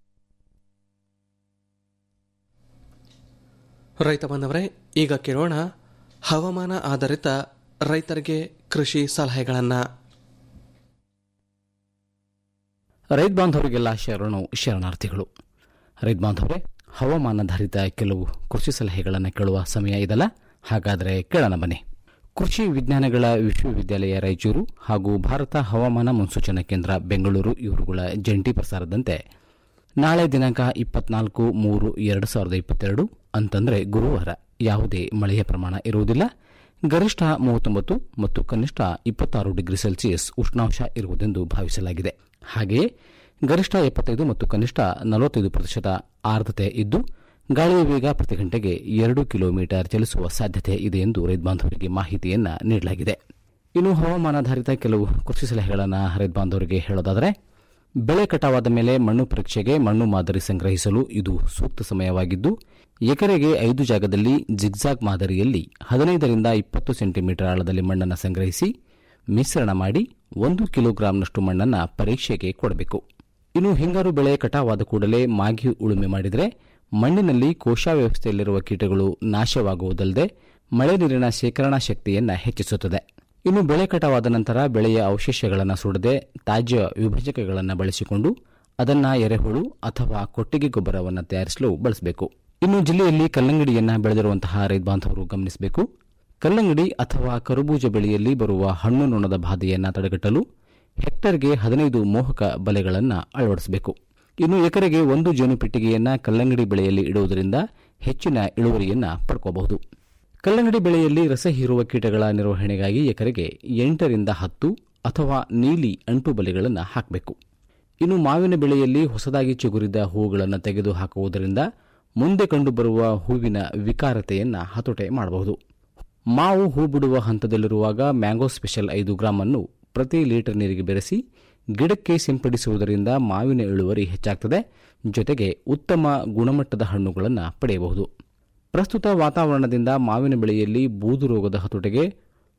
ರೈತ ಬಾಂಧವರೇ ಈಗ ಕೇಳೋಣ ಹವಾಮಾನ ಆಧಾರಿತ ರೈತರಿಗೆ ಕೃಷಿ ಸಲಹೆಗಳನ್ನು ರೈತ ಬಾಂಧವರಿಗೆಲ್ಲ ಶರಣು ಶರಣಾರ್ಥಿಗಳು ರೈತ ಬಾಂಧವರೇ ಹವಾಮಾನಾಧಾರಿತ ಕೆಲವು ಕೃಷಿ ಸಲಹೆಗಳನ್ನು ಕೇಳುವ ಸಮಯ ಇದಲ್ಲ ಹಾಗಾದರೆ ಕೇಳೋಣ ಬನ್ನಿ ಕೃಷಿ ವಿಜ್ಞಾನಗಳ ವಿಶ್ವವಿದ್ಯಾಲಯ ರಾಯಚೂರು ಹಾಗೂ ಭಾರತ ಹವಾಮಾನ ಮುನ್ಸೂಚನಾ ಕೇಂದ್ರ ಬೆಂಗಳೂರು ಇವರುಗಳ ಜಂಟಿ ಪ್ರಸಾರದಂತೆ ನಾಳೆ ದಿನಾಂಕ ಇಪ್ಪತ್ನಾಲ್ಕು ಮೂರು ಎರಡು ಸಾವಿರದ ಇಪ್ಪತ್ತೆರಡು ಅಂತಂದರೆ ಗುರುವಾರ ಯಾವುದೇ ಮಳೆಯ ಪ್ರಮಾಣ ಇರುವುದಿಲ್ಲ ಗರಿಷ್ಠ ಮೂವತ್ತೊಂಬತ್ತು ಮತ್ತು ಕನಿಷ್ಠ ಇಪ್ಪತ್ತಾರು ಡಿಗ್ರಿ ಸೆಲ್ಸಿಯಸ್ ಉಷ್ಣಾಂಶ ಇರುವುದೆಂದು ಭಾವಿಸಲಾಗಿದೆ ಹಾಗೆಯೇ ಗರಿಷ್ಠ ಎಪ್ಪತ್ತೈದು ಮತ್ತು ಕನಿಷ್ಠ ನಲವತ್ತೈದು ಪ್ರತಿಶತ ಆರ್ದ್ರತೆ ಇದ್ದು ಗಾಳಿಯ ವೇಗ ಪ್ರತಿ ಗಂಟೆಗೆ ಎರಡು ಕಿಲೋಮೀಟರ್ ಚಲಿಸುವ ಸಾಧ್ಯತೆ ಇದೆ ಎಂದು ರೈತ ಬಾಂಧವರಿಗೆ ಮಾಹಿತಿಯನ್ನು ನೀಡಲಾಗಿದೆ ಇನ್ನು ಹವಾಮಾನಾಧಾರಿತ ಕೆಲವು ಕೃಷಿ ಸಲಹೆಗಳನ್ನು ರೈತ ಬಾಂಧವರಿಗೆ ಹೇಳೋದಾದರೆ ಬೆಳೆ ಕಟಾವಾದ ಮೇಲೆ ಮಣ್ಣು ಪರೀಕ್ಷೆಗೆ ಮಣ್ಣು ಮಾದರಿ ಸಂಗ್ರಹಿಸಲು ಇದು ಸೂಕ್ತ ಸಮಯವಾಗಿದ್ದು ಎಕರೆಗೆ ಐದು ಜಾಗದಲ್ಲಿ ಜಿಗ್ಜಾಗ್ ಮಾದರಿಯಲ್ಲಿ ಹದಿನೈದರಿಂದ ಇಪ್ಪತ್ತು ಸೆಂಟಿಮೀಟರ್ ಆಳದಲ್ಲಿ ಮಣ್ಣನ್ನು ಸಂಗ್ರಹಿಸಿ ಮಿಶ್ರಣ ಮಾಡಿ ಒಂದು ಕಿಲೋಗ್ರಾಂನಷ್ಟು ಮಣ್ಣನ್ನು ಪರೀಕ್ಷೆಗೆ ಕೊಡಬೇಕು ಇನ್ನು ಹಿಂಗಾರು ಬೆಳೆ ಕಟಾವಾದ ಕೂಡಲೇ ಮಾಗಿ ಉಳುಮೆ ಮಾಡಿದರೆ ಮಣ್ಣಿನಲ್ಲಿ ಕೋಶ ವ್ಯವಸ್ಥೆಯಲ್ಲಿರುವ ಕೀಟಗಳು ನಾಶವಾಗುವುದಲ್ಲದೆ ಮಳೆ ನೀರಿನ ಶೇಖರಣಾ ಶಕ್ತಿಯನ್ನು ಹೆಚ್ಚಿಸುತ್ತದೆ ಇನ್ನು ಬೆಳೆ ಕಟಾವಾದ ನಂತರ ಬೆಳೆಯ ಅವಶೇಷಗಳನ್ನು ಸುಡದೆ ತಾಜ್ಯ ವಿಭಜಕಗಳನ್ನು ಬಳಸಿಕೊಂಡು ಅದನ್ನು ಎರೆಹುಳು ಅಥವಾ ಕೊಟ್ಟಿಗೆ ಗೊಬ್ಬರವನ್ನು ತಯಾರಿಸಲು ಬಳಸಬೇಕು ಇನ್ನು ಜಿಲ್ಲೆಯಲ್ಲಿ ಕಲ್ಲಂಗಡಿಯನ್ನು ಬೆಳೆದಿರುವಂತಹ ರೈತ ಬಾಂಧವರು ಗಮನಿಸಬೇಕು ಕಲ್ಲಂಗಡಿ ಅಥವಾ ಕರುಬೂಜ ಬೆಳೆಯಲ್ಲಿ ಬರುವ ಹಣ್ಣು ನೊಣದ ಬಾಧೆಯನ್ನು ತಡೆಗಟ್ಟಲು ಹೆಕ್ಟರ್ಗೆ ಹದಿನೈದು ಮೋಹಕ ಬಲೆಗಳನ್ನು ಅಳವಡಿಸಬೇಕು ಇನ್ನು ಎಕರೆಗೆ ಒಂದು ಜೇನು ಪೆಟ್ಟಿಗೆಯನ್ನು ಕಲ್ಲಂಗಡಿ ಬೆಳೆಯಲ್ಲಿ ಇಡುವುದರಿಂದ ಹೆಚ್ಚಿನ ಇಳುವರಿಯನ್ನು ಪಡ್ಕೋಬಹುದು ಕಲ್ಲಂಗಡಿ ಬೆಳೆಯಲ್ಲಿ ರಸ ಹೀರುವ ಕೀಟಗಳ ನಿರ್ವಹಣೆಗಾಗಿ ಎಕರೆಗೆ ಎಂಟರಿಂದ ಹತ್ತು ಅಥವಾ ನೀಲಿ ಅಂಟು ಬಲೆಗಳನ್ನು ಹಾಕಬೇಕು ಇನ್ನು ಮಾವಿನ ಬೆಳೆಯಲ್ಲಿ ಹೊಸದಾಗಿ ಚಿಗುರಿದ ಹೂವುಗಳನ್ನು ತೆಗೆದು ಹಾಕುವುದರಿಂದ ಮುಂದೆ ಕಂಡುಬರುವ ಹೂವಿನ ವಿಕಾರತೆಯನ್ನು ಹತೋಟೆ ಮಾಡಬಹುದು ಮಾವು ಹೂ ಬಿಡುವ ಹಂತದಲ್ಲಿರುವಾಗ ಮ್ಯಾಂಗೋ ಸ್ಪೆಷಲ್ ಐದು ಗ್ರಾಂ ಅನ್ನು ಪ್ರತಿ ಲೀಟರ್ ನೀರಿಗೆ ಬೆರೆಸಿ ಗಿಡಕ್ಕೆ ಸಿಂಪಡಿಸುವುದರಿಂದ ಮಾವಿನ ಇಳುವರಿ ಹೆಚ್ಚಾಗ್ತದೆ ಜೊತೆಗೆ ಉತ್ತಮ ಗುಣಮಟ್ಟದ ಹಣ್ಣುಗಳನ್ನು ಪಡೆಯಬಹುದು ಪ್ರಸ್ತುತ ವಾತಾವರಣದಿಂದ ಮಾವಿನ ಬೆಳೆಯಲ್ಲಿ ಬೂದು ರೋಗದ ಹತೋಟಿಗೆ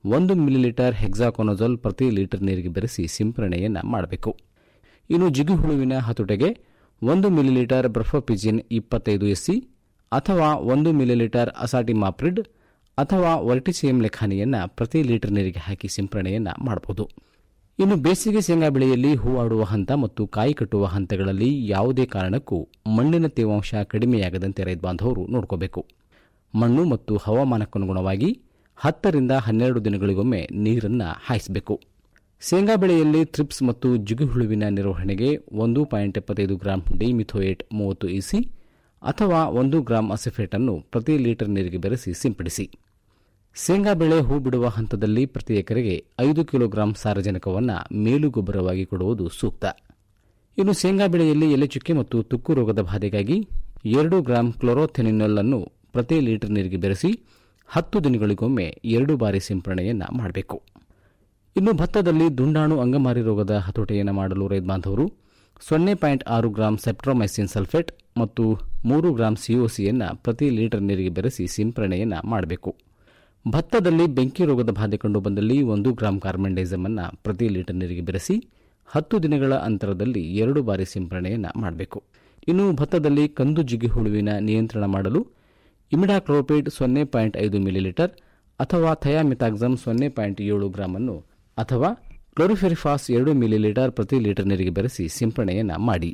ಒಂದು ಮಿಲಿಲೀಟರ್ ಹೆಕ್ಸಾಕೊನಜೋಲ್ ಪ್ರತಿ ಲೀಟರ್ ನೀರಿಗೆ ಬೆರೆಸಿ ಸಿಂಪರಣೆಯನ್ನು ಮಾಡಬೇಕು ಇನ್ನು ಜಿಗುಹುಳುವಿನ ಹತೋಟೆಗೆ ಒಂದು ಮಿಲಿಲೀಟರ್ ಬ್ರಫೋಪಿಜಿನ್ ಇಪ್ಪತ್ತೈದು ಎಸ್ಸಿ ಅಥವಾ ಒಂದು ಮಿಲಿಲೀಟರ್ ಅಸಾಟಿಮಾಪ್ರಿಡ್ ಅಥವಾ ವರ್ಟಿಸಿಯಂ ಲೆಖಾನಿಯನ್ನು ಪ್ರತಿ ಲೀಟರ್ ನೀರಿಗೆ ಹಾಕಿ ಸಿಂಪರಣೆಯನ್ನು ಮಾಡಬಹುದು ಇನ್ನು ಬೇಸಿಗೆ ಶೇಂಗಾ ಬೆಳೆಯಲ್ಲಿ ಹೂವಾಡುವ ಹಂತ ಮತ್ತು ಕಾಯಿ ಕಟ್ಟುವ ಹಂತಗಳಲ್ಲಿ ಯಾವುದೇ ಕಾರಣಕ್ಕೂ ಮಣ್ಣಿನ ತೇವಾಂಶ ಕಡಿಮೆಯಾಗದಂತೆ ರೈತ ಬಾಂಧವರು ನೋಡ್ಕೋಬೇಕು ಮಣ್ಣು ಮತ್ತು ಹವಾಮಾನಕ್ಕನುಗುಣವಾಗಿ ಹತ್ತರಿಂದ ಹನ್ನೆರಡು ದಿನಗಳಿಗೊಮ್ಮೆ ನೀರನ್ನು ಹಾಯಿಸಬೇಕು ಶೇಂಗಾ ಬೆಳೆಯಲ್ಲಿ ಥ್ರಿಪ್ಸ್ ಮತ್ತು ಜಿಗುಹುಳುವಿನ ನಿರ್ವಹಣೆಗೆ ಒಂದು ಪಾಯಿಂಟ್ ಎಪ್ಪತ್ತೈದು ಗ್ರಾಂ ಡಿಮಿಥೋಯೇಟ್ ಮೂವತ್ತು ಇಸಿ ಅಥವಾ ಒಂದು ಗ್ರಾಂ ಅಸಿಫೇಟ್ ಅನ್ನು ಪ್ರತಿ ಲೀಟರ್ ನೀರಿಗೆ ಬೆರೆಸಿ ಸಿಂಪಡಿಸಿ ಶೇಂಗಾ ಬೆಳೆ ಹೂ ಬಿಡುವ ಹಂತದಲ್ಲಿ ಪ್ರತಿ ಎಕರೆಗೆ ಐದು ಕಿಲೋಗ್ರಾಂ ಸಾರಜನಕವನ್ನು ಮೇಲು ಗೊಬ್ಬರವಾಗಿ ಕೊಡುವುದು ಸೂಕ್ತ ಇನ್ನು ಶೇಂಗಾ ಬೆಳೆಯಲ್ಲಿ ಎಲೆಚುಕ್ಕೆ ಮತ್ತು ತುಕ್ಕು ರೋಗದ ಬಾಧೆಗಾಗಿ ಎರಡು ಗ್ರಾಂ ಕ್ಲೋರೋಥೆನಿನಲ್ ಅನ್ನು ಪ್ರತಿ ಲೀಟರ್ ನೀರಿಗೆ ಬೆರೆಸಿ ಹತ್ತು ದಿನಗಳಿಗೊಮ್ಮೆ ಎರಡು ಬಾರಿ ಸಿಂಪರಣೆಯನ್ನು ಮಾಡಬೇಕು ಇನ್ನು ಭತ್ತದಲ್ಲಿ ದುಂಡಾಣು ಅಂಗಮಾರಿ ರೋಗದ ಹತೋಟಿಯನ್ನು ಮಾಡಲು ರೈತ ಬಾಂಧವರು ಸೊನ್ನೆ ಪಾಯಿಂಟ್ ಆರು ಗ್ರಾಂ ಸೆಪ್ಟ್ರೋಮೈಸಿನ್ ಸಲ್ಫೇಟ್ ಮತ್ತು ಮೂರು ಗ್ರಾಂ ಸಿಒಸಿಯನ್ನು ಪ್ರತಿ ಲೀಟರ್ ನೀರಿಗೆ ಬೆರೆಸಿ ಸಿಂಪರಣೆಯನ್ನು ಮಾಡಬೇಕು ಭತ್ತದಲ್ಲಿ ಬೆಂಕಿ ರೋಗದ ಬಾಧೆ ಕಂಡು ಬಂದಲ್ಲಿ ಒಂದು ಗ್ರಾಂ ಕಾರ್ಬನ್ಡೈಸಮ್ ಅನ್ನು ಪ್ರತಿ ಲೀಟರ್ ನೀರಿಗೆ ಬೆರೆಸಿ ಹತ್ತು ದಿನಗಳ ಅಂತರದಲ್ಲಿ ಎರಡು ಬಾರಿ ಸಿಂಪರಣೆಯನ್ನು ಮಾಡಬೇಕು ಇನ್ನು ಭತ್ತದಲ್ಲಿ ಕಂದು ಜಿಗಿ ಹುಳುವಿನ ನಿಯಂತ್ರಣ ಮಾಡಲು ಇಮಿಡಾಕ್ಲೋಪೇಡ್ ಸೊನ್ನೆ ಪಾಯಿಂಟ್ ಐದು ಮಿಲಿಲೀಟರ್ ಅಥವಾ ಥಯಾಮಿತಾಕ್ಸಮ್ ಸೊನ್ನೆ ಪಾಯಿಂಟ್ ಏಳು ಗ್ರಾಂ ಅನ್ನು ಅಥವಾ ಕ್ಲೋರಿಫೆರಿಫಾಸ್ ಎರಡು ಮಿಲಿಲೀಟರ್ ಪ್ರತಿ ಲೀಟರ್ ನೀರಿಗೆ ಬೆರೆಸಿ ಸಿಂಪರಣೆಯನ್ನು ಮಾಡಿ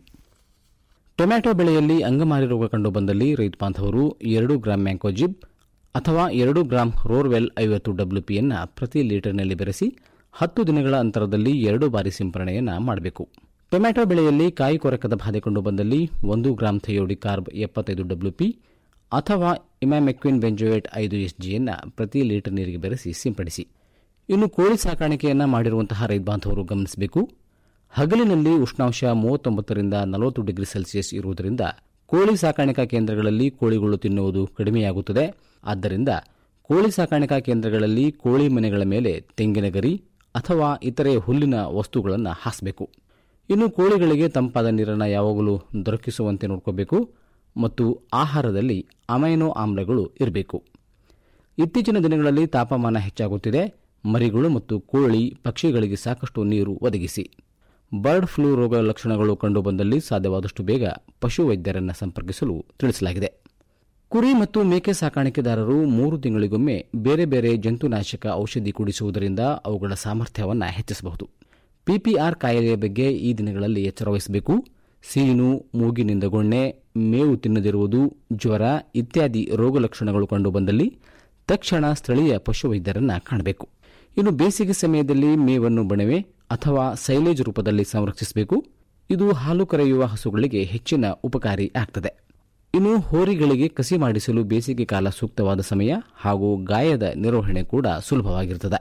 ಟೊಮ್ಯಾಟೊ ಬೆಳೆಯಲ್ಲಿ ಅಂಗಮಾರಿ ರೋಗ ಕಂಡು ಬಂದಲ್ಲಿ ರೈತ ಬಾಂಧವರು ಎರಡು ಗ್ರಾಂ ಮ್ಯಾಂಕೋಜಿಬ್ ಅಥವಾ ಎರಡು ಗ್ರಾಂ ರೋರ್ವೆಲ್ ಐವತ್ತು ಡಬ್ಲ್ಯೂಪಿಯನ್ನು ಪ್ರತಿ ಲೀಟರ್ನಲ್ಲಿ ಬೆರೆಸಿ ಹತ್ತು ದಿನಗಳ ಅಂತರದಲ್ಲಿ ಎರಡು ಬಾರಿ ಸಿಂಪರಣೆಯನ್ನು ಮಾಡಬೇಕು ಟೊಮ್ಯಾಟೊ ಬೆಳೆಯಲ್ಲಿ ಕಾಯಿ ಕೊರಕದ ಬಾಧೆ ಕಂಡು ಬಂದಲ್ಲಿ ಒಂದು ಗ್ರಾಂ ಥಯೋಡಿ ಕಾರ್ಬ್ ಎಪ್ಪತ್ತೈದು ಡಬ್ಲ್ಯೂಪಿ ಅಥವಾ ಇಮ್ಯಾಮೆಕ್ವಿನ್ ಬೆಂಜೋಯೇಟ್ ಐದು ಎಸ್ಜಿಯನ್ನು ಪ್ರತಿ ಲೀಟರ್ ನೀರಿಗೆ ಬೆರೆಸಿ ಸಿಂಪಡಿಸಿ ಇನ್ನು ಕೋಳಿ ಸಾಕಾಣಿಕೆಯನ್ನು ಮಾಡಿರುವಂತಹ ರೈತ ಬಾಂಧವರು ಗಮನಿಸಬೇಕು ಹಗಲಿನಲ್ಲಿ ಉಷ್ಣಾಂಶ ಮೂವತ್ತೊಂಬತ್ತರಿಂದ ನಲವತ್ತು ಡಿಗ್ರಿ ಸೆಲ್ಸಿಯಸ್ ಇರುವುದರಿಂದ ಕೋಳಿ ಸಾಕಾಣಿಕಾ ಕೇಂದ್ರಗಳಲ್ಲಿ ಕೋಳಿಗಳು ತಿನ್ನುವುದು ಕಡಿಮೆಯಾಗುತ್ತದೆ ಆದ್ದರಿಂದ ಕೋಳಿ ಸಾಕಾಣಿಕಾ ಕೇಂದ್ರಗಳಲ್ಲಿ ಕೋಳಿ ಮನೆಗಳ ಮೇಲೆ ತೆಂಗಿನ ಗರಿ ಅಥವಾ ಇತರೆ ಹುಲ್ಲಿನ ವಸ್ತುಗಳನ್ನು ಹಾಸಬೇಕು ಇನ್ನು ಕೋಳಿಗಳಿಗೆ ತಂಪಾದ ನೀರನ್ನು ಯಾವಾಗಲೂ ದೊರಕಿಸುವಂತೆ ನೋಡ್ಕೋಬೇಕು ಮತ್ತು ಆಹಾರದಲ್ಲಿ ಅಮೈನೋ ಆಮ್ಲಗಳು ಇರಬೇಕು ಇತ್ತೀಚಿನ ದಿನಗಳಲ್ಲಿ ತಾಪಮಾನ ಹೆಚ್ಚಾಗುತ್ತಿದೆ ಮರಿಗಳು ಮತ್ತು ಕೋಳಿ ಪಕ್ಷಿಗಳಿಗೆ ಸಾಕಷ್ಟು ನೀರು ಒದಗಿಸಿ ಬರ್ಡ್ ಫ್ಲೂ ರೋಗ ಲಕ್ಷಣಗಳು ಕಂಡುಬಂದಲ್ಲಿ ಸಾಧ್ಯವಾದಷ್ಟು ಬೇಗ ಪಶುವೈದ್ಯರನ್ನು ಸಂಪರ್ಕಿಸಲು ತಿಳಿಸಲಾಗಿದೆ ಕುರಿ ಮತ್ತು ಮೇಕೆ ಸಾಕಾಣಿಕೆದಾರರು ಮೂರು ತಿಂಗಳಿಗೊಮ್ಮೆ ಬೇರೆ ಬೇರೆ ಜಂತುನಾಶಕ ಔಷಧಿ ಕುಡಿಸುವುದರಿಂದ ಅವುಗಳ ಸಾಮರ್ಥ್ಯವನ್ನು ಹೆಚ್ಚಿಸಬಹುದು ಪಿಪಿಆರ್ ಕಾಯಿಲೆಯ ಬಗ್ಗೆ ಈ ದಿನಗಳಲ್ಲಿ ಎಚ್ಚರ ವಹಿಸಬೇಕು ಸೀನು ಮೂಗಿನಿಂದ ಗೊಣ್ಣೆ ಮೇವು ತಿನ್ನದಿರುವುದು ಜ್ವರ ಇತ್ಯಾದಿ ರೋಗ ಲಕ್ಷಣಗಳು ಕಂಡುಬಂದಲ್ಲಿ ತಕ್ಷಣ ಸ್ಥಳೀಯ ಪಶುವೈದ್ಯರನ್ನು ಕಾಣಬೇಕು ಇನ್ನು ಬೇಸಿಗೆ ಸಮಯದಲ್ಲಿ ಮೇವನ್ನು ಬಣವೆ ಅಥವಾ ಸೈಲೇಜ್ ರೂಪದಲ್ಲಿ ಸಂರಕ್ಷಿಸಬೇಕು ಇದು ಹಾಲು ಕರೆಯುವ ಹಸುಗಳಿಗೆ ಹೆಚ್ಚಿನ ಉಪಕಾರಿ ಆಗ್ತದೆ ಇನ್ನು ಹೋರಿಗಳಿಗೆ ಕಸಿ ಮಾಡಿಸಲು ಬೇಸಿಗೆ ಕಾಲ ಸೂಕ್ತವಾದ ಸಮಯ ಹಾಗೂ ಗಾಯದ ನಿರ್ವಹಣೆ ಕೂಡ ಸುಲಭವಾಗಿರುತ್ತದೆ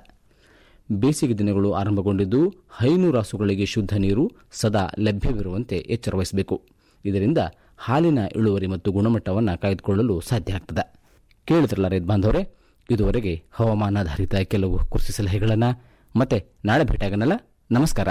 ಬೇಸಿಗೆ ದಿನಗಳು ಆರಂಭಗೊಂಡಿದ್ದು ಹೈನೂರು ಹಸುಗಳಿಗೆ ಶುದ್ಧ ನೀರು ಸದಾ ಲಭ್ಯವಿರುವಂತೆ ಎಚ್ಚರ ವಹಿಸಬೇಕು ಇದರಿಂದ ಹಾಲಿನ ಇಳುವರಿ ಮತ್ತು ಗುಣಮಟ್ಟವನ್ನು ಕಾಯ್ದುಕೊಳ್ಳಲು ಸಾಧ್ಯ ಆಗ್ತದೆ ಕೇಳಿದ್ರಲ್ಲ ರೈತ ಬಾಂಧವರೇ ಇದುವರೆಗೆ ಹವಾಮಾನಾಧಾರಿತ ಕೆಲವು ಕೃಷಿ ಸಲಹೆಗಳನ್ನು ಮತ್ತೆ ನಾಳೆ ಭೇಟಿಯಾಗನಲ್ಲ ನಮಸ್ಕಾರ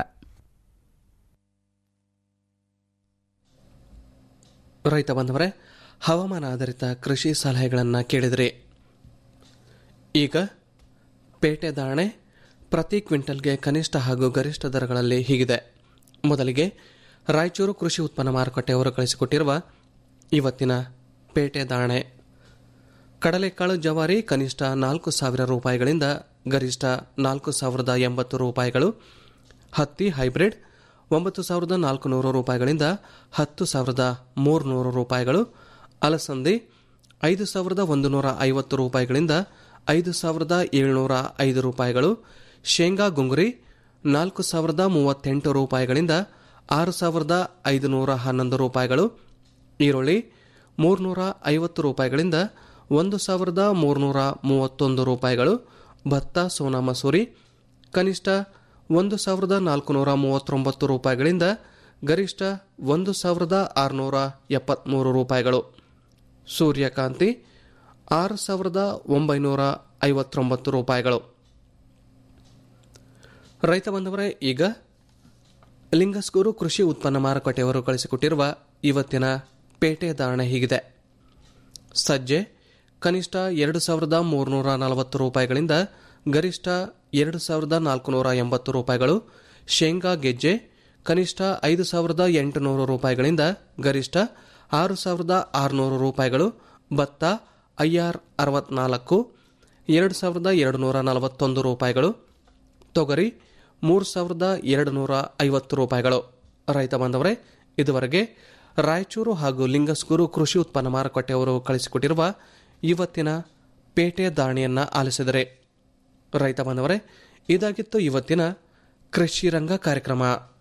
ರೈತ ಬಂದವರೇ ಹವಾಮಾನ ಆಧಾರಿತ ಕೃಷಿ ಸಲಹೆಗಳನ್ನು ಕೇಳಿದ್ರಿ ಈಗ ಪೇಟೆ ಧಾರಣೆ ಪ್ರತಿ ಕ್ವಿಂಟಲ್ಗೆ ಕನಿಷ್ಠ ಹಾಗೂ ಗರಿಷ್ಠ ದರಗಳಲ್ಲಿ ಹೀಗಿದೆ ಮೊದಲಿಗೆ ರಾಯಚೂರು ಕೃಷಿ ಉತ್ಪನ್ನ ಮಾರುಕಟ್ಟೆಯವರು ಕಳಿಸಿಕೊಟ್ಟಿರುವ ಇವತ್ತಿನ ಪೇಟೆ ದಾಣೆ ಕಡಲೆಕಾಳು ಜವಾರಿ ಕನಿಷ್ಠ ನಾಲ್ಕು ಸಾವಿರ ರೂಪಾಯಿಗಳಿಂದ ಗರಿಷ್ಠ ನಾಲ್ಕು ಸಾವಿರದ ಎಂಬತ್ತು ರೂಪಾಯಿಗಳು ಹತ್ತಿ ಹೈಬ್ರಿಡ್ ಒಂಬತ್ತು ಸಾವಿರದ ನಾಲ್ಕುನೂರು ರೂಪಾಯಿಗಳಿಂದ ಹತ್ತು ಸಾವಿರದ ಮೂರುನೂರು ರೂಪಾಯಿಗಳು ಅಲಸಂದಿ ಐದು ಸಾವಿರದ ಒಂದು ನೂರ ಐವತ್ತು ರೂಪಾಯಿಗಳಿಂದ ಐದು ಸಾವಿರದ ಏಳುನೂರ ಐದು ರೂಪಾಯಿಗಳು ಶೇಂಗಾ ಗುಂಗುರಿ ನಾಲ್ಕು ಸಾವಿರದ ಮೂವತ್ತೆಂಟು ರೂಪಾಯಿಗಳಿಂದ ಆರು ಸಾವಿರದ ಐದುನೂರ ಹನ್ನೊಂದು ರೂಪಾಯಿಗಳು ಈರುಳ್ಳಿ ಮೂರುನೂರ ಐವತ್ತು ರೂಪಾಯಿಗಳಿಂದ ಒಂದು ಸಾವಿರದ ಮೂರುನೂರ ಮೂವತ್ತೊಂದು ರೂಪಾಯಿಗಳು ಭತ್ತ ಸೋನಾ ಮಸೂರಿ ಕನಿಷ್ಠ ಒಂದು ಸಾವಿರದ ನಾಲ್ಕುನೂರ ಮೂವತ್ತೊಂಬತ್ತು ರೂಪಾಯಿಗಳಿಂದ ಗರಿಷ್ಠ ಒಂದು ಸಾವಿರದ ಆರುನೂರ ಎಪ್ಪತ್ತ್ಮೂರು ರೂಪಾಯಿಗಳು ಸೂರ್ಯಕಾಂತಿ ಆರು ಸಾವಿರದ ಒಂಬೈನೂರ ಐವತ್ತೊಂಬತ್ತು ರೂಪಾಯಿಗಳು ರೈತ ಬಂದವರೇ ಈಗ ಲಿಂಗಸ್ಗೂರು ಕೃಷಿ ಉತ್ಪನ್ನ ಮಾರುಕಟ್ಟೆಯವರು ಕಳಿಸಿಕೊಟ್ಟಿರುವ ಇವತ್ತಿನ ಪೇಟೆ ಧಾರಣೆ ಹೀಗಿದೆ ಸಜ್ಜೆ ಕನಿಷ್ಠ ಎರಡು ಸಾವಿರದ ಮೂರುನೂರ ನಲವತ್ತು ರೂಪಾಯಿಗಳಿಂದ ಗರಿಷ್ಠ ಎರಡು ಸಾವಿರದ ನಾಲ್ಕುನೂರ ಎಂಬತ್ತು ರೂಪಾಯಿಗಳು ಶೇಂಗಾ ಗೆಜ್ಜೆ ಕನಿಷ್ಠ ಐದು ಸಾವಿರದ ಎಂಟುನೂರು ರೂಪಾಯಿಗಳಿಂದ ಗರಿಷ್ಠ ಆರು ಸಾವಿರದ ಆರುನೂರು ರೂಪಾಯಿಗಳು ಭತ್ತ ಐಆರ್ ಅರವತ್ನಾಲ್ಕು ಎರಡು ಸಾವಿರದ ಎರಡು ನೂರ ನಲವತ್ತೊಂದು ರೂಪಾಯಿಗಳು ತೊಗರಿ ಮೂರು ಸಾವಿರದ ಎರಡು ನೂರ ಐವತ್ತು ರೂಪಾಯಿಗಳು ರೈತ ಬಾಂಧವರೇ ಇದುವರೆಗೆ ರಾಯಚೂರು ಹಾಗೂ ಲಿಂಗಸ್ಗೂರು ಕೃಷಿ ಉತ್ಪನ್ನ ಮಾರುಕಟ್ಟೆಯವರು ಕಳಿಸಿಕೊಟ್ಟಿರುವ ಇವತ್ತಿನ ಪೇಟೆ ಧಾರಣೆಯನ್ನ ಆಲಿಸಿದರೆ ರೈತ ಬಾಂಧವರೇ ಇದಾಗಿತ್ತು ಇವತ್ತಿನ ಕೃಷಿ ರಂಗ ಕಾರ್ಯಕ್ರಮ